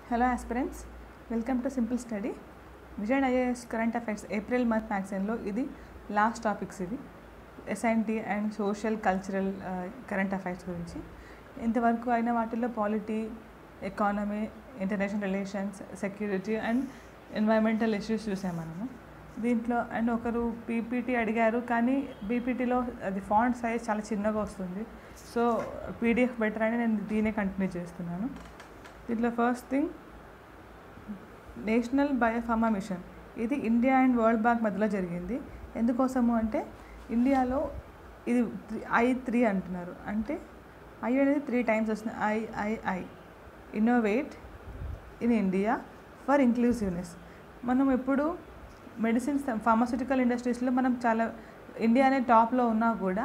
hello aspirants welcome to simple study Vijay IAS current affairs April month మ్యాగజైన్లో ఇది last topics ఇవి S N T and social cultural current affairs గురించి ఇంతవరకు అయిన వాటిల్లో polity economy international relations security and environmental issues చూసాం మనము దీంట్లో అండ్ ఒకరు పీపీటీ అడిగారు కానీ బీపీటీలో అది ఫాంట్ సైజ్ చాలా చిన్నగా వస్తుంది సో పీడిఎఫ్ బెటర్ అని నేను దీనే కంటిన్యూ చేస్తున్నాను దీంట్లో first thing national biopharma mission ఇది ఇండియా అండ్ వరల్డ్ బ్యాంక్ మధ్యలో జరిగింది ఎందుకోసము అంటే ఇండియాలో ఇది ఐ త్రీ అంటున్నారు అంటే ఐ అనేది త్రీ టైమ్స్ వస్తుంది I I I innovate in India for inclusiveness మనం ఎప్పుడు మెడిసిన్స్ ఫార్మాస్యూటికల్ ఇండస్ట్రీస్లో మనం చాలా ఇండియా అనే టాప్లో ఉన్నా కూడా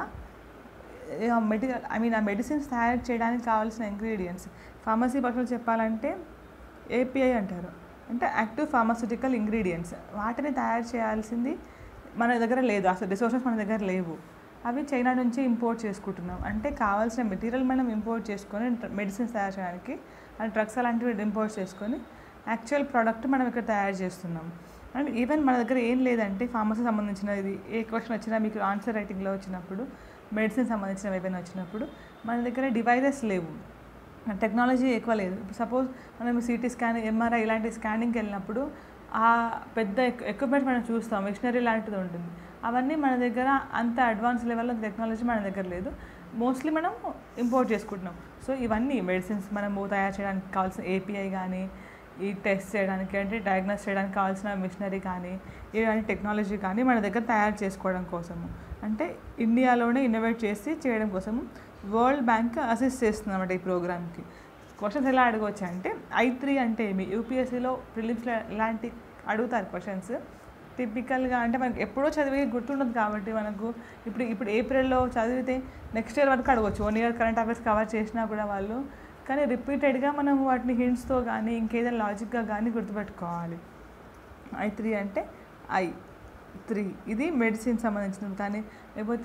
మెడికల్ ఐ మీన్ ఆ మెడిసిన్స్ తయారు చేయడానికి కావాల్సిన ఇంగ్రీడియంట్స్ ఫార్మసీ భాషలో చెప్పాలంటే ఏపీఐ అంటారు అంటే యాక్టివ్ ఫార్మాస్యూటికల్ ఇంగ్రీడియంట్స్ వాటిని తయారు చేయాల్సింది మన దగ్గర లేదు అసలు రిసోర్సెస్ మన దగ్గర లేవు అవి చైనా నుంచి ఇంపోర్ట్ చేసుకుంటున్నాం అంటే కావాల్సిన మెటీరియల్ మనం ఇంపోర్ట్ చేసుకొని మెడిసిన్స్ తయారు చేయడానికి అండ్ డ్రగ్స్ అలాంటివి ఇంపోర్ట్ చేసుకొని యాక్చువల్ ప్రోడక్ట్ మనం ఇక్కడ తయారు చేస్తున్నాం అండ్ ఈవెన్ మన దగ్గర ఏం లేదంటే ఫార్మసీ సంబంధించిన ఇది ఏ క్వశ్చన్ వచ్చినా మీకు ఆన్సర్ రైటింగ్లో వచ్చినప్పుడు మెడిసిన్ సంబంధించినవి ఏవైనా వచ్చినప్పుడు మన దగ్గర డివైజెస్ లేవు టెక్నాలజీ ఎక్కువ లేదు సపోజ్ మనం సిటీ స్కాన్ ఎంఆర్ఐ ఇలాంటి స్కానింగ్కి వెళ్ళినప్పుడు ఆ పెద్ద ఎక్విప్మెంట్ మనం చూస్తాం మిషనరీ లాంటిది ఉంటుంది అవన్నీ మన దగ్గర అంత అడ్వాన్స్ లెవెల్లో టెక్నాలజీ మన దగ్గర లేదు మోస్ట్లీ మనం ఇంపోర్ట్ చేసుకుంటున్నాం సో ఇవన్నీ మెడిసిన్స్ మనము తయారు చేయడానికి కావాల్సిన ఏపీఐ కానీ ఈ టెస్ట్ చేయడానికి అంటే డయాగ్నోస్ చేయడానికి కావాల్సిన మిషనరీ కానీ ఇవన్నీ టెక్నాలజీ కానీ మన దగ్గర తయారు చేసుకోవడం కోసము అంటే ఇండియాలోనే ఇన్నోవేట్ చేసి చేయడం కోసము వరల్డ్ బ్యాంక్ అసిస్ట్ చేస్తుంది అన్నమాట ఈ ప్రోగ్రామ్కి క్వశ్చన్స్ ఎలా అడగవచ్చు అంటే ఐ త్రీ అంటే ఏమి యూపీఎస్సీలో ప్రిలిమ్స్లో ఇలాంటి అడుగుతారు క్వశ్చన్స్ టిపికల్గా అంటే మనకి ఎప్పుడో చదివి గుర్తుండదు కాబట్టి మనకు ఇప్పుడు ఇప్పుడు ఏప్రిల్లో చదివితే నెక్స్ట్ ఇయర్ వరకు అడగవచ్చు one year current affairs cover చేసినా కూడా వాళ్ళు కానీ రిపీటెడ్గా మనం వాటిని హింట్స్తో కానీ ఇంకేదైనా లాజిక్గా కానీ గుర్తుపెట్టుకోవాలి ఐ త్రీ అంటే ఐ త్రీ ఇది మెడిసిన్ సంబంధించినది కానీ లేకపోతే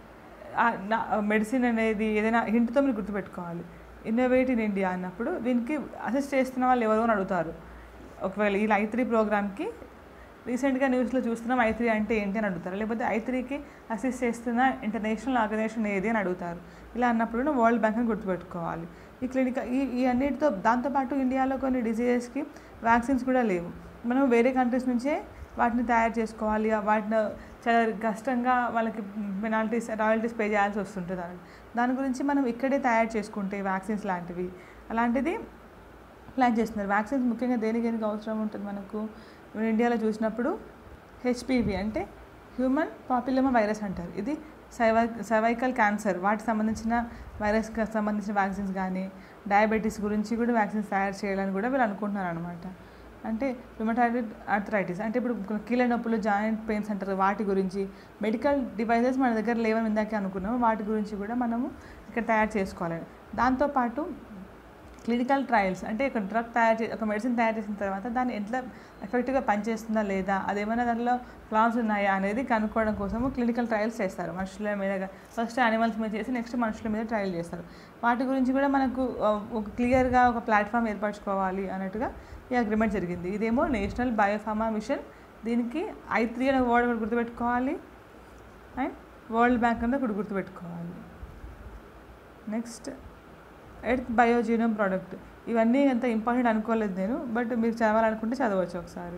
మెడిసిన్ అనేది ఏదైనా హింట్తో మీరు గుర్తుపెట్టుకోవాలి ఇన్నోవేట్ ఇన్ ఇండియా అన్నప్పుడు దీనికి అసిస్ట్ చేస్తున్న వాళ్ళు ఎవరో అని అడుగుతారు ఒకవేళ ఈ ఐ త్రీ ప్రోగ్రామ్కి రీసెంట్గా న్యూస్లో చూస్తున్నాం ఐ త్రీ అంటే ఏంటి అని అడుగుతారు లేకపోతే ఐ త్రీకి అసిస్ట్ చేస్తున్న ఇంటర్నేషనల్ ఆర్గనైజేషన్ ఏది అని అడుగుతారు ఇలా అన్నప్పుడు వరల్డ్ బ్యాంక్ అని గుర్తుపెట్టుకోవాలి ఈ క్లినికల్ ఈ ఈ అన్నిటితో దాంతోపాటు ఇండియాలో కొన్ని డిసీజెస్కి వ్యాక్సిన్స్ కూడా లేవు మనం వేరే కంట్రీస్ నుంచే వాటిని తయారు చేసుకోవాలి వాటిని చాలా కష్టంగా వాళ్ళకి పెనాల్టీస్ రాయల్టీస్ పే చేయాల్సి వస్తుంటుంది దాని గురించి మనం ఇక్కడే తయారు చేసుకుంటే వ్యాక్సిన్స్ లాంటివి అలాంటిది ప్లాన్ చేస్తున్నారు వ్యాక్సిన్స్ ముఖ్యంగా దేనికి దేనికి అవసరం ఉంటుంది మనకు ఇండియాలో చూసినప్పుడు హెచ్పివి అంటే హ్యూమన్ పాపులమా వైరస్ అంటారు ఇది సైవై సర్వైకల్ క్యాన్సర్ వాటికి సంబంధించిన వైరస్కి సంబంధించిన వ్యాక్సిన్స్ కానీ డయాబెటీస్ గురించి కూడా వ్యాక్సిన్స్ తయారు చేయాలని కూడా వీళ్ళు అనుకుంటున్నారు అనమాట అంటే రుమటాయిడ్ ఆర్థరైటిస్ అంటే ఇప్పుడు కీళ్ళ నొప్పులు జాయింట్ పెయిన్స్ అంటారు వాటి గురించి మెడికల్ డివైజెస్ మన దగ్గర లేవని ఇందాకే అనుకున్నాము వాటి గురించి కూడా మనము ఇక్కడ తయారు చేసుకోవాలి దాంతోపాటు క్లినికల్ ట్రయల్స్ అంటే ఒక డ్రగ్ తయారు చే ఒక మెడిసిన్ తయారు చేసిన తర్వాత దాన్ని ఎంత ఎఫెక్టివ్గా పనిచేస్తుందా లేదా అదేమైనా దానిలో ఫ్లాన్స్ ఉన్నాయా అనేది కనుక్కోవడం కోసము క్లినికల్ ట్రయల్స్ చేస్తారు మనుషుల మీద ఫస్ట్ యానిమల్స్ మీద చేసి నెక్స్ట్ మనుషుల మీద ట్రయల్ చేస్తారు వాటి గురించి కూడా మనకు ఒక క్లియర్గా ఒక ప్లాట్ఫామ్ ఏర్పరచుకోవాలి అన్నట్టుగా ఈ అగ్రిమెంట్ జరిగింది ఇదేమో నేషనల్ బయోఫార్మా మిషన్ దీనికి ఐ త్రీ అనే వర్డ్ కూడా గుర్తుపెట్టుకోవాలి అండ్ వరల్డ్ బ్యాంక్ అనేది ఒకటి గుర్తుపెట్టుకోవాలి నెక్స్ట్ ఎర్త్ బయోజీనోమ్ ప్రోడక్ట్ ఇవన్నీ ఎంత ఇంపార్టెంట్ అనుకోలేదు నేను బట్ మీరు చదవాలనుకుంటే చదవచ్చు ఒకసారి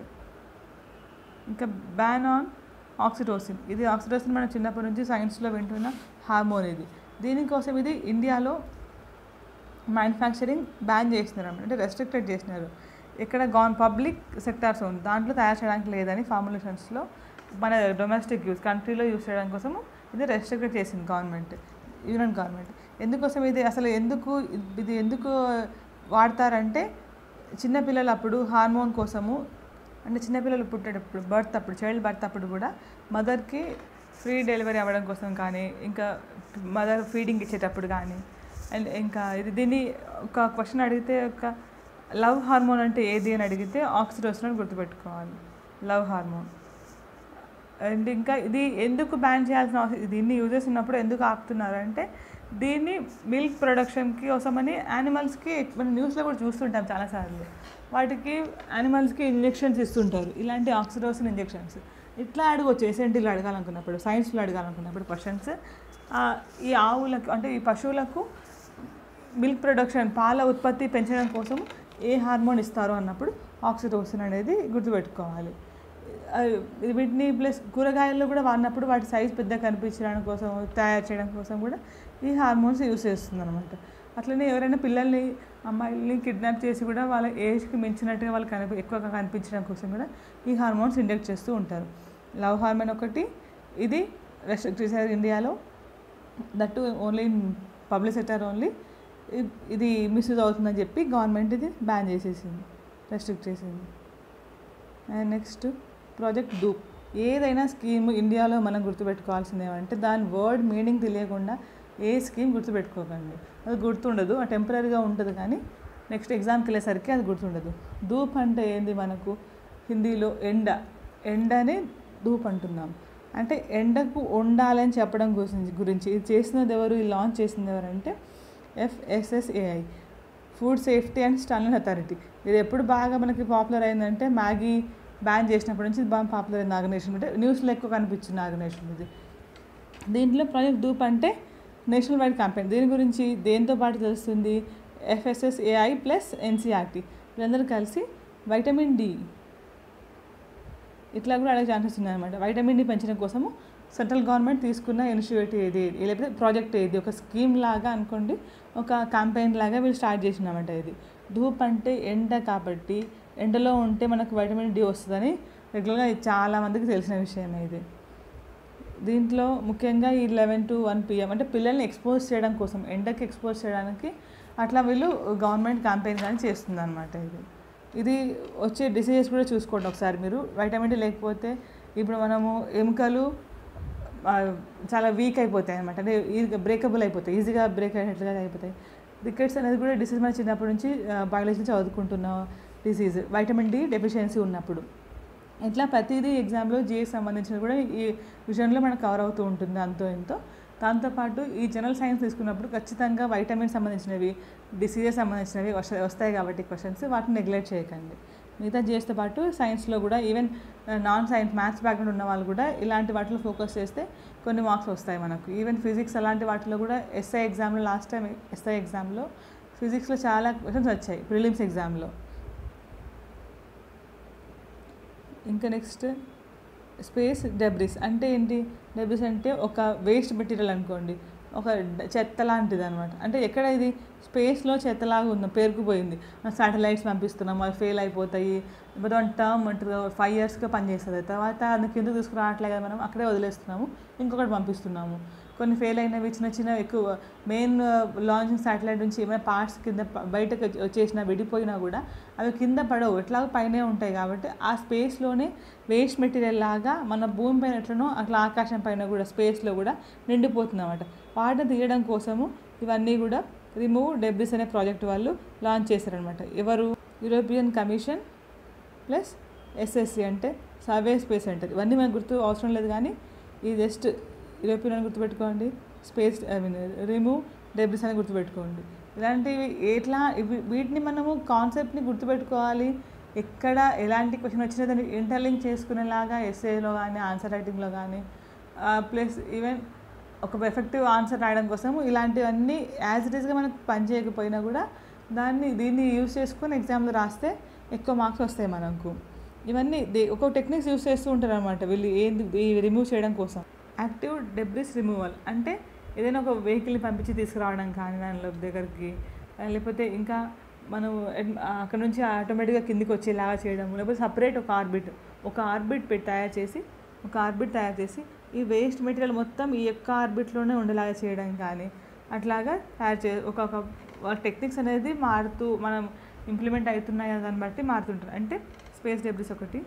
ఇంకా బ్యాన్ ఆన్ ఆక్సిటోసిన్ ఇది ఆక్సిటోసిన్ మనం చిన్నప్పటి నుంచి సైన్స్లో వింటున్న హార్మోన్ ఇది దీనికోసం ఇది ఇండియాలో మ్యానుఫ్యాక్చరింగ్ బ్యాన్ చేసినారు అంటే రెస్ట్రిక్టెడ్ చేసినారు ఇక్కడ గాన్ పబ్లిక్ సెక్టార్స్ ఉంది దాంట్లో తయారు చేయడానికి లేదని ఫార్ములేషన్స్లో మన డొమెస్టిక్ యూస్ కంట్రీలో యూస్ చేయడం కోసం ఇది రెస్ట్రిక్టెడ్ చేసింది గవర్నమెంట్ యూనియన్ గవర్నమెంట్ ఎందుకోసం ఇది అసలు ఎందుకు ఇది ఎందుకు వాడతారంటే చిన్నపిల్లలు అప్పుడు హార్మోన్ కోసము అంటే చిన్నపిల్లలు పుట్టేటప్పుడు బర్త్ అప్పుడు చైల్డ్ బర్త్ అప్పుడు కూడా మదర్కి ఫ్రీ డెలివరీ అవ్వడం కోసం కానీ ఇంకా మదర్ ఫీడింగ్ ఇచ్చేటప్పుడు కానీ అండ్ ఇంకా ఇది దీన్ని ఒక క్వశ్చన్ అడిగితే ఒక లవ్ హార్మోన్ అంటే ఏది అని అడిగితే ఆక్సిటోసిన్ అని గుర్తుపెట్టుకోవాలి లవ్ హార్మోన్ అండ్ ఇంకా ఇది ఎందుకు బ్యాన్ చేయాల్సిన అవసరం దీన్ని యూజ్ చేస్తున్నప్పుడు ఎందుకు ఆపుతున్నారు అంటే దీన్ని మిల్క్ ప్రొడక్షన్కి కోసమని యానిమల్స్కి మనం న్యూస్లో కూడా చూస్తుంటాం చాలాసార్లు వాటికి యానిమల్స్కి ఇంజెక్షన్స్ ఇస్తుంటారు ఇలాంటి ఆక్సిడోసిన్ ఇంజెక్షన్స్ ఇట్లా అడగవచ్చు ఎస్ఎన్టీలో అడగాలనుకున్నప్పుడు సైన్స్లో అడగాలనుకున్నప్పుడు క్వశ్చన్స్ ఈ ఆవులకు అంటే ఈ పశువులకు మిల్క్ ప్రొడక్షన్ పాల ఉత్పత్తి పెంచడం కోసం ఏ హార్మోన్ ఇస్తారు అన్నప్పుడు ఆక్సిటోసిన్ అనేది గుర్తుపెట్టుకోవాలి ఆ, వీటిని ప్లస్ కూరగాయల్లో కూడా వాడినప్పుడు వాటి సైజ్ పెద్ద కనిపించడం కోసం తయారు చేయడం కోసం కూడా ఈ హార్మోన్స్ యూస్ చేస్తుంది అనమాట అట్లనే ఎవరైనా పిల్లల్ని అమ్మాయిల్ని కిడ్నాప్ చేసి కూడా వాళ్ళ ఏజ్కి మించినట్టుగా వాళ్ళు కనిపి ఎక్కువగా కనిపించడం కోసం కూడా ఈ హార్మోన్స్ ఇంజెక్ట్ చేస్తూ ఉంటారు లవ్ హార్మోన్ ఒకటి ఇది రెస్ట్రిక్ట్ చేశారు ఇండియాలో that only in public sector only ఇది మిస్యూజ్ అవుతుందని చెప్పి గవర్నమెంట్ ఇది బ్యాన్ చేసేసింది రెస్ట్రిక్ట్ చేసింది అండ్ నెక్స్ట్ ప్రాజెక్ట్ డూప్ ఏదైనా స్కీమ్ ఇండియాలో మనం గుర్తుపెట్టుకోవాల్సింది ఏమంటే దాని వర్డ్ మీనింగ్ తెలియకుండా ఏ స్కీమ్ గుర్తుపెట్టుకోకండి అది గుర్తుండదు ఆ టెంపరీగా ఉంటుంది కానీ నెక్స్ట్ ఎగ్జామ్కి వెళ్ళేసరికి అది గుర్తుండదు ధూప్ అంటే ఏంది మనకు హిందీలో ఎండ ఎండని ధూప్ అంటున్నాం అంటే ఎండకు ఉండాలని చెప్పడం గురించి గురించి ఇది చేసినది ఎవరు ఈ లాంచ్ చేసింది ఎవరు అంటే F S S A I food safety and standard authority ఇది ఎప్పుడు బాగా మనకి పాపులర్ అయిందంటే మ్యాగీ బ్యాన్ చేసినప్పటి నుంచి ఇది బాగా పాపులర్ అయింది ఆర్గనైజేషన్ అంటే న్యూస్లో ఎక్కువ కనిపించింది ఆర్గనైజేషన్ ఇది దీంట్లో ప్రాజెక్ట్ డూప్ అంటే నేషనల్ వైడ్ క్యాంపెయిన్ దీని గురించి దేంతో పాటు తెలుస్తుంది ఎఫ్ఎస్ఎస్ఏఐ ప్లస్ ఎన్సీఆర్టీ వీళ్ళందరూ కలిసి వైటమిన్ డి ఇట్లా కూడా అడిగే ఛాన్సెస్ ఉన్నాయన్నమాట వైటమిన్ డి పెంచడం కోసము సెంట్రల్ గవర్నమెంట్ తీసుకున్న ఇనిషియేటివ్ ఏది లేకపోతే ప్రాజెక్ట్ ఏది ఒక స్కీమ్ లాగా అనుకోండి ఒక క్యాంపెయిన్ లాగా వీళ్ళు స్టార్ట్ చేసినామంట ఇది ధూప్ అంటే ఎండ కాబట్టి ఎండలో ఉంటే మనకు వైటమిన్ డి వస్తుందని రెగ్యులర్గా ఇది చాలా మందికి తెలిసిన విషయమే ఇది దీంట్లో ముఖ్యంగా ఈ లెవెన్ టు వన్ పిఎం అంటే పిల్లల్ని ఎక్స్పోజ్ చేయడం కోసం ఎండకి ఎక్స్పోజ్ చేయడానికి అట్లా వీళ్ళు గవర్నమెంట్ క్యాంపెయిన్ కానీ చేస్తుంది అనమాట ఇది ఇది వచ్చే డిసీజెస్ కూడా చూసుకోండి ఒకసారి మీరు వైటమిన్ డి లేకపోతే ఇప్పుడు మనము ఎముకలు ఆ, చాలా వీక్ అయిపోతాయి అనమాట అంటే ఈజీగా బ్రేకబుల్ అయిపోతాయి ఈజీగా బ్రేక్ అయ్యేట్లుగా అయిపోతాయి రికెట్స్ అనేది కూడా డిసీజ్ మన చిన్నప్పటి నుంచి బయాలజీ చదువుకుంటున్న డిసీజ్ వైటమిన్ డి డెఫిషియన్సీ ఉన్నప్పుడు ఇట్లా ప్రతిదీ ఎగ్జామ్లో జిఎస్ సంబంధించిన కూడా ఈ విషయంలో మనకు కవర్ అవుతూ ఉంటుంది అంతో ఇంతో దాంతోపాటు ఈ జనరల్ సైన్స్ తీసుకున్నప్పుడు ఖచ్చితంగా వైటమిన్ సంబంధించినవి డిసీజెస్ సంబంధించినవి వస్తాయి వస్తాయి కాబట్టి క్వశ్చన్స్ వాటిని నెగ్లెక్ట్ చేయకండి మిగతా జిఎస్తో పాటు సైన్స్లో కూడా even non science maths background ఉన్న వాళ్ళు కూడా ఇలాంటి వాటిలో ఫోకస్ చేస్తే కొన్ని మార్క్స్ వస్తాయి మనకు ఈవెన్ ఫిజిక్స్ అలాంటి వాటిలో కూడా ఎస్ఐ ఎగ్జామ్లో లాస్ట్ టైం ఎస్ఐ ఎగ్జామ్లో ఫిజిక్స్లో చాలా క్వశ్చన్స్ వచ్చాయి ప్రిలిమ్స్ ఎగ్జామ్లో ఇంకా నెక్స్ట్ స్పేస్ డెబ్రిస్ అంటే ఏంటి డెబ్రిస్ అంటే ఒక వేస్ట్ మెటీరియల్ అనుకోండి ఒక డ- చెత్త లాంటిది అనమాట అంటే ఎక్కడ ఇది స్పేస్లో చెత్తలాగా ఉందాం పేరుకుపోయింది శాటిలైట్స్ పంపిస్తున్నాం అవి ఫెయిల్ అయిపోతాయి లేకపోతే వన్ టర్మ్ ఉంటుంది ఫైవ్ ఇయర్స్గా పనిచేస్తుంది తర్వాత అది కింద తీసుకురావట్లే కదా మనం అక్కడే వదిలేస్తున్నాము ఇంకొకటి పంపిస్తున్నాము కొన్ని ఫెయిల్ అయినవి చిన్న చిన్న ఎక్కువ మెయిన్ లాంచింగ్ శాటిలైట్ నుంచి ఏమైనా పార్ట్స్ కింద ప- బయటకు వచ్చి- వచ్చేసినా విడిపోయినా కూడా అవి కింద పడవు ఎట్లాగో పైనే ఉంటాయి కాబట్టి ఆ స్పేస్లోనే వేస్ట్ మెటీరియల్ లాగా మన భూమి పైన ఎట్లనో అట్లా ఆకాశం పైన కూడా స్పేస్లో కూడా నిండిపోతుంది అనమాట వాటిని తీయడం కోసము ఇవన్నీ కూడా రిమూవ్ డెబ్రిస్ అనే ప్రాజెక్ట్ వాళ్ళు లాంచ్ చేశారనమాట ఎవరు యూరోపియన్ కమిషన్ ప్లస్ ఎస్ఎస్సి అంటే సర్వే స్పేస్ సెంటర్ ఇవన్నీ మనకు గుర్తు అవసరం లేదు కానీ ఇది జస్ట్ యూరోపియన్ అని గుర్తుపెట్టుకోండి space I mean remove debris అని గుర్తుపెట్టుకోండి ఇలాంటివి ఎట్లా ఇవి వీటిని మనము కాన్సెప్ట్ని గుర్తుపెట్టుకోవాలి ఎక్కడ ఎలాంటి క్వశ్చన్ వచ్చినా దాన్ని ఇంటర్లింక్ చేసుకునేలాగా ఎస్ఏలో కానీ ఆన్సర్ రైటింగ్లో కానీ ప్లస్ ఈవెన్ ఒక ఎఫెక్టివ్ ఆన్సర్ రాయడం కోసం ఇలాంటివన్నీ యాజ్ ఇట్ ఈస్గా మనకు పని చేయకపోయినా కూడా దాన్ని దీన్ని యూస్ చేసుకొని ఎగ్జామ్లో రాస్తే ఎక్కువ మార్క్స్ వస్తాయి మనకు ఇవన్నీ దే- ఒక్కొక్క టెక్నిక్స్ యూస్ చేస్తూ ఉంటారు అనమాట వీళ్ళు ఏంది రిమూవ్ చేయడం కోసం యాక్టివ్ డెబ్రిస్ రిమూవల్ అంటే ఏదైనా ఒక వెహికల్ని పంపించి తీసుకురావడం కానీ దానిలో దగ్గరికి ఆ, లేకపోతే ఇంకా మనం ఎడ్- ఆ, అక్కడ నుంచి ఆటోమేటిక్గా కిందికి వచ్చేలాగా చేయడం లేకపోతే సపరేట్ ఒక ఆర్బిట్ ఒక ఆర్బిట్ పెట్టి తయారు చేసి ఒక ఆర్బిట్ తయారు చేసి ఈ వేస్ట్ మెటీరియల్ మొత్తం ఈ యొక్క ఆర్బిట్లోనే ఉండేలాగా చేయడం కానీ అట్లాగా తయారు చే ఒక ఒక టెక్నిక్స్ అనేది మారుతూ మనం ఇంప్లిమెంట్ అవుతున్నాయి దాన్ని బట్టి మారుతుంటారు అంటే స్పేస్ డెబ్రిస్ ఒకటి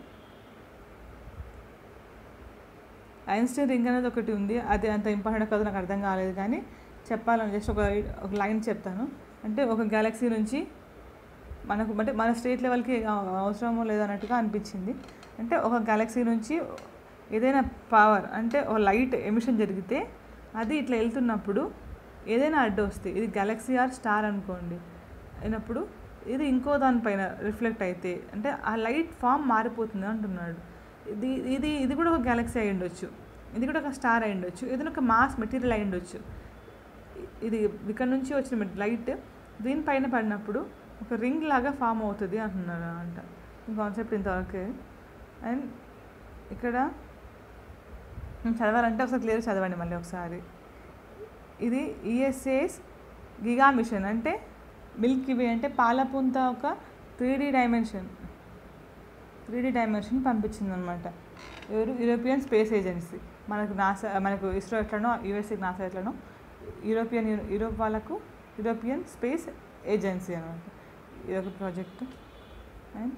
ఐన్స్టీన్ రింగ్ అనేది ఒకటి ఉంది అది అంత ఇంపార్టెంట్ కాదు నాకు అర్థం కాలేదు కానీ చెప్పాలని జస్ట్ ఒక ఒక లైన్ చెప్తాను అంటే ఒక గెలాక్సీ నుంచి మనకు అంటే మన స్టేట్ లెవెల్కి అవసరమో లేదన్నట్టుగా అనిపించింది అంటే ఒక గెలాక్సీ నుంచి ఏదైనా పవర్ అంటే ఒక లైట్ ఎమిషన్ జరిగితే అది ఇట్లా వెళ్తున్నప్పుడు ఏదైనా అడ్డు వస్తే ఇది గెలాక్సీ ఆర్ స్టార్ అనుకోండి అయినప్పుడు ఇది ఇంకో దానిపైన రిఫ్లెక్ట్ అయితే అంటే ఆ లైట్ ఫామ్ మారిపోతుంది అంటున్నాడు ఇది ఇది ఇది కూడా ఒక గెలాక్సీ అయి ఉండొచ్చు ఇది కూడా ఒక స్టార్ అయి ఉండొచ్చు ఏదైనా ఒక మాస్ మెటీరియల్ అయి ఉండొచ్చు ఇది ఇక్కడ నుంచి వచ్చిన లైట్ దీనిపైన పడినప్పుడు ఒక రింగ్ లాగా ఫామ్ అవుతుంది అంటున్నారు అంట ఈ కాన్సెప్ట్ ఇంతవరకే అండ్ ఇక్కడ నేను చదవాలంటే ఒకసారి క్లియర్ చదవండి మళ్ళీ ఒకసారి ఇది ఈఎస్ఏస్ గిగా మిషన్ అంటే మిల్కీ వే అంటే పాలపుంత ఒక three D dimension three D dimension పంపించింది అనమాట ఎవరు యూరోపియన్ స్పేస్ ఏజెన్సీ మనకు నాసా మనకు ఇస్రో ఎట్లనో యూఎస్ఏకి నాసా ఎట్లనో యూరోపియన్ యూరోప్ వాళ్ళకు యూరోపియన్ స్పేస్ ఏజెన్సీ అనమాట ఇదొక ప్రాజెక్ట్ అండ్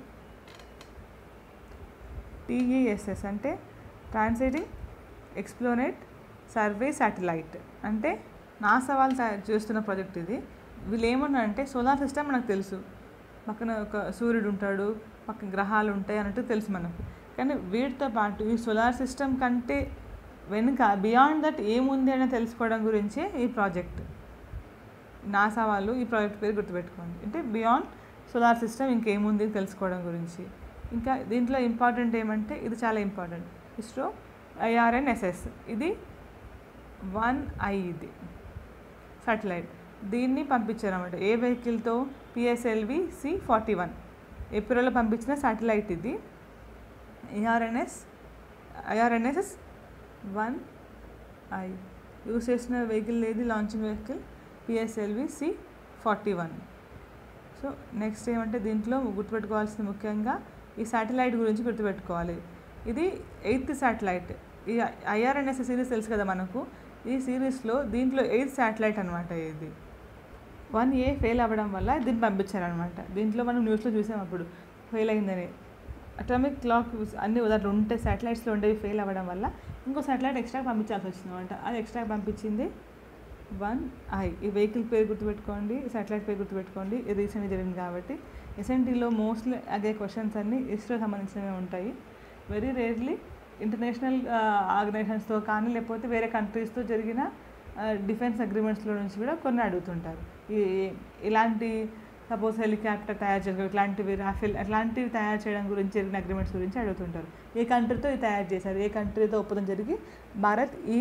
టీఈఎస్ఎస్ అంటే ట్రాన్సిటింగ్ ఎక్స్ప్లోనేట్ సర్వే శాటిలైట్ అంటే నాసా వాళ్ళు తయారు చేస్తున్న ప్రాజెక్ట్ ఇది వీళ్ళు ఏమన్నా అంటే సోలార్ సిస్టమ్ మనకు తెలుసు పక్కన ఒక సూర్యుడు ఉంటాడు పక్కన గ్రహాలు ఉంటాయి అన్నట్టు తెలుసు మనకు కానీ వీటితో పాటు ఈ సోలార్ సిస్టమ్ కంటే వెనుక బియాండ్ దట్ ఏముంది అని తెలుసుకోవడం గురించే ఈ ప్రాజెక్ట్ నాసా వాళ్ళు ఈ ప్రాజెక్ట్ పేరు గుర్తుపెట్టుకోండి అంటే బియాండ్ సోలార్ సిస్టమ్ ఇంకేముంది తెలుసుకోవడం గురించి ఇంకా దీంట్లో ఇంపార్టెంట్ ఏమంటే ఇది చాలా ఇంపార్టెంట్ ఇస్రో ఐఆర్ఎన్ఎస్ఎస్ ఇది వన్ ఐ ఇది సాటిలైట్ దీన్ని పంపించారన్నమాట ఏ వెహికల్తో పిఎస్ఎల్వి సి ఫార్టీ వన్ ఏప్రిల్లో పంపించిన సాటిలైట్ ఇది IRNS IRNSS one I use చేసిన వెహికల్ ఏది launching vehicle PSLV C forty one so next ఏమంటే దీంట్లో గుర్తుపెట్టుకోవాల్సింది ముఖ్యంగా ఈ శాటిలైట్ గురించి గుర్తుపెట్టుకోవాలి ఇది ఎయిత్ శాటిలైట్ ఈ ఐఆర్ఎన్ఎస్ సిరీస్ తెలుసు కదా మనకు ఈ సిరీస్లో దీంట్లో ఎయిత్ శాటిలైట్ అనమాట ఇది వన్ ఏ ఫెయిల్ అవ్వడం వల్ల దీన్ని పంపించారనమాట దీంట్లో మనం న్యూస్లో చూసాం అప్పుడు ఫెయిల్ అయిందని అటామిక్ క్లాక్ అన్ని దాంట్లో ఉంటే శాటిలైట్స్లో ఉండేవి ఫెయిల్ అవ్వడం వల్ల ఇంకో శాటిలైట్ ఎక్స్ట్రా పంపించాల్సి వచ్చింది అనమాట అది ఎక్స్ట్రా పంపించింది వన్ ఐ ఈ వెహికల్ పేరు గుర్తుపెట్టుకోండి శాటిలైట్ పేరు గుర్తుపెట్టుకోండి ఇది రీసెంట్గా జరిగింది కాబట్టి ఎస్ఎన్టీలో మోస్ట్లీ అదే క్వశ్చన్స్ అన్నీ ఇస్రో సంబంధించినవి ఉంటాయి వెరీ రేర్లీ ఇంటర్నేషనల్ ఆర్గనైజేషన్స్తో కానీ లేకపోతే వేరే కంట్రీస్తో జరిగిన డిఫెన్స్ అగ్రిమెంట్స్లో నుంచి కూడా కొన్ని అడుగుతుంటారు ఈ ఇలాంటి సపోజ్ హెలికాప్టర్ తయారు చేయడం ఇట్లాంటివి రాఫెల్ అట్లాంటివి తయారు చేయడం గురించి జరిగిన అగ్రిమెంట్స్ గురించి అడుగుతుంటారు ఏ కంట్రీతో ఇది తయారు చేశారు ఏ కంట్రీతో ఒప్పందం జరిగి భారత్ ఈ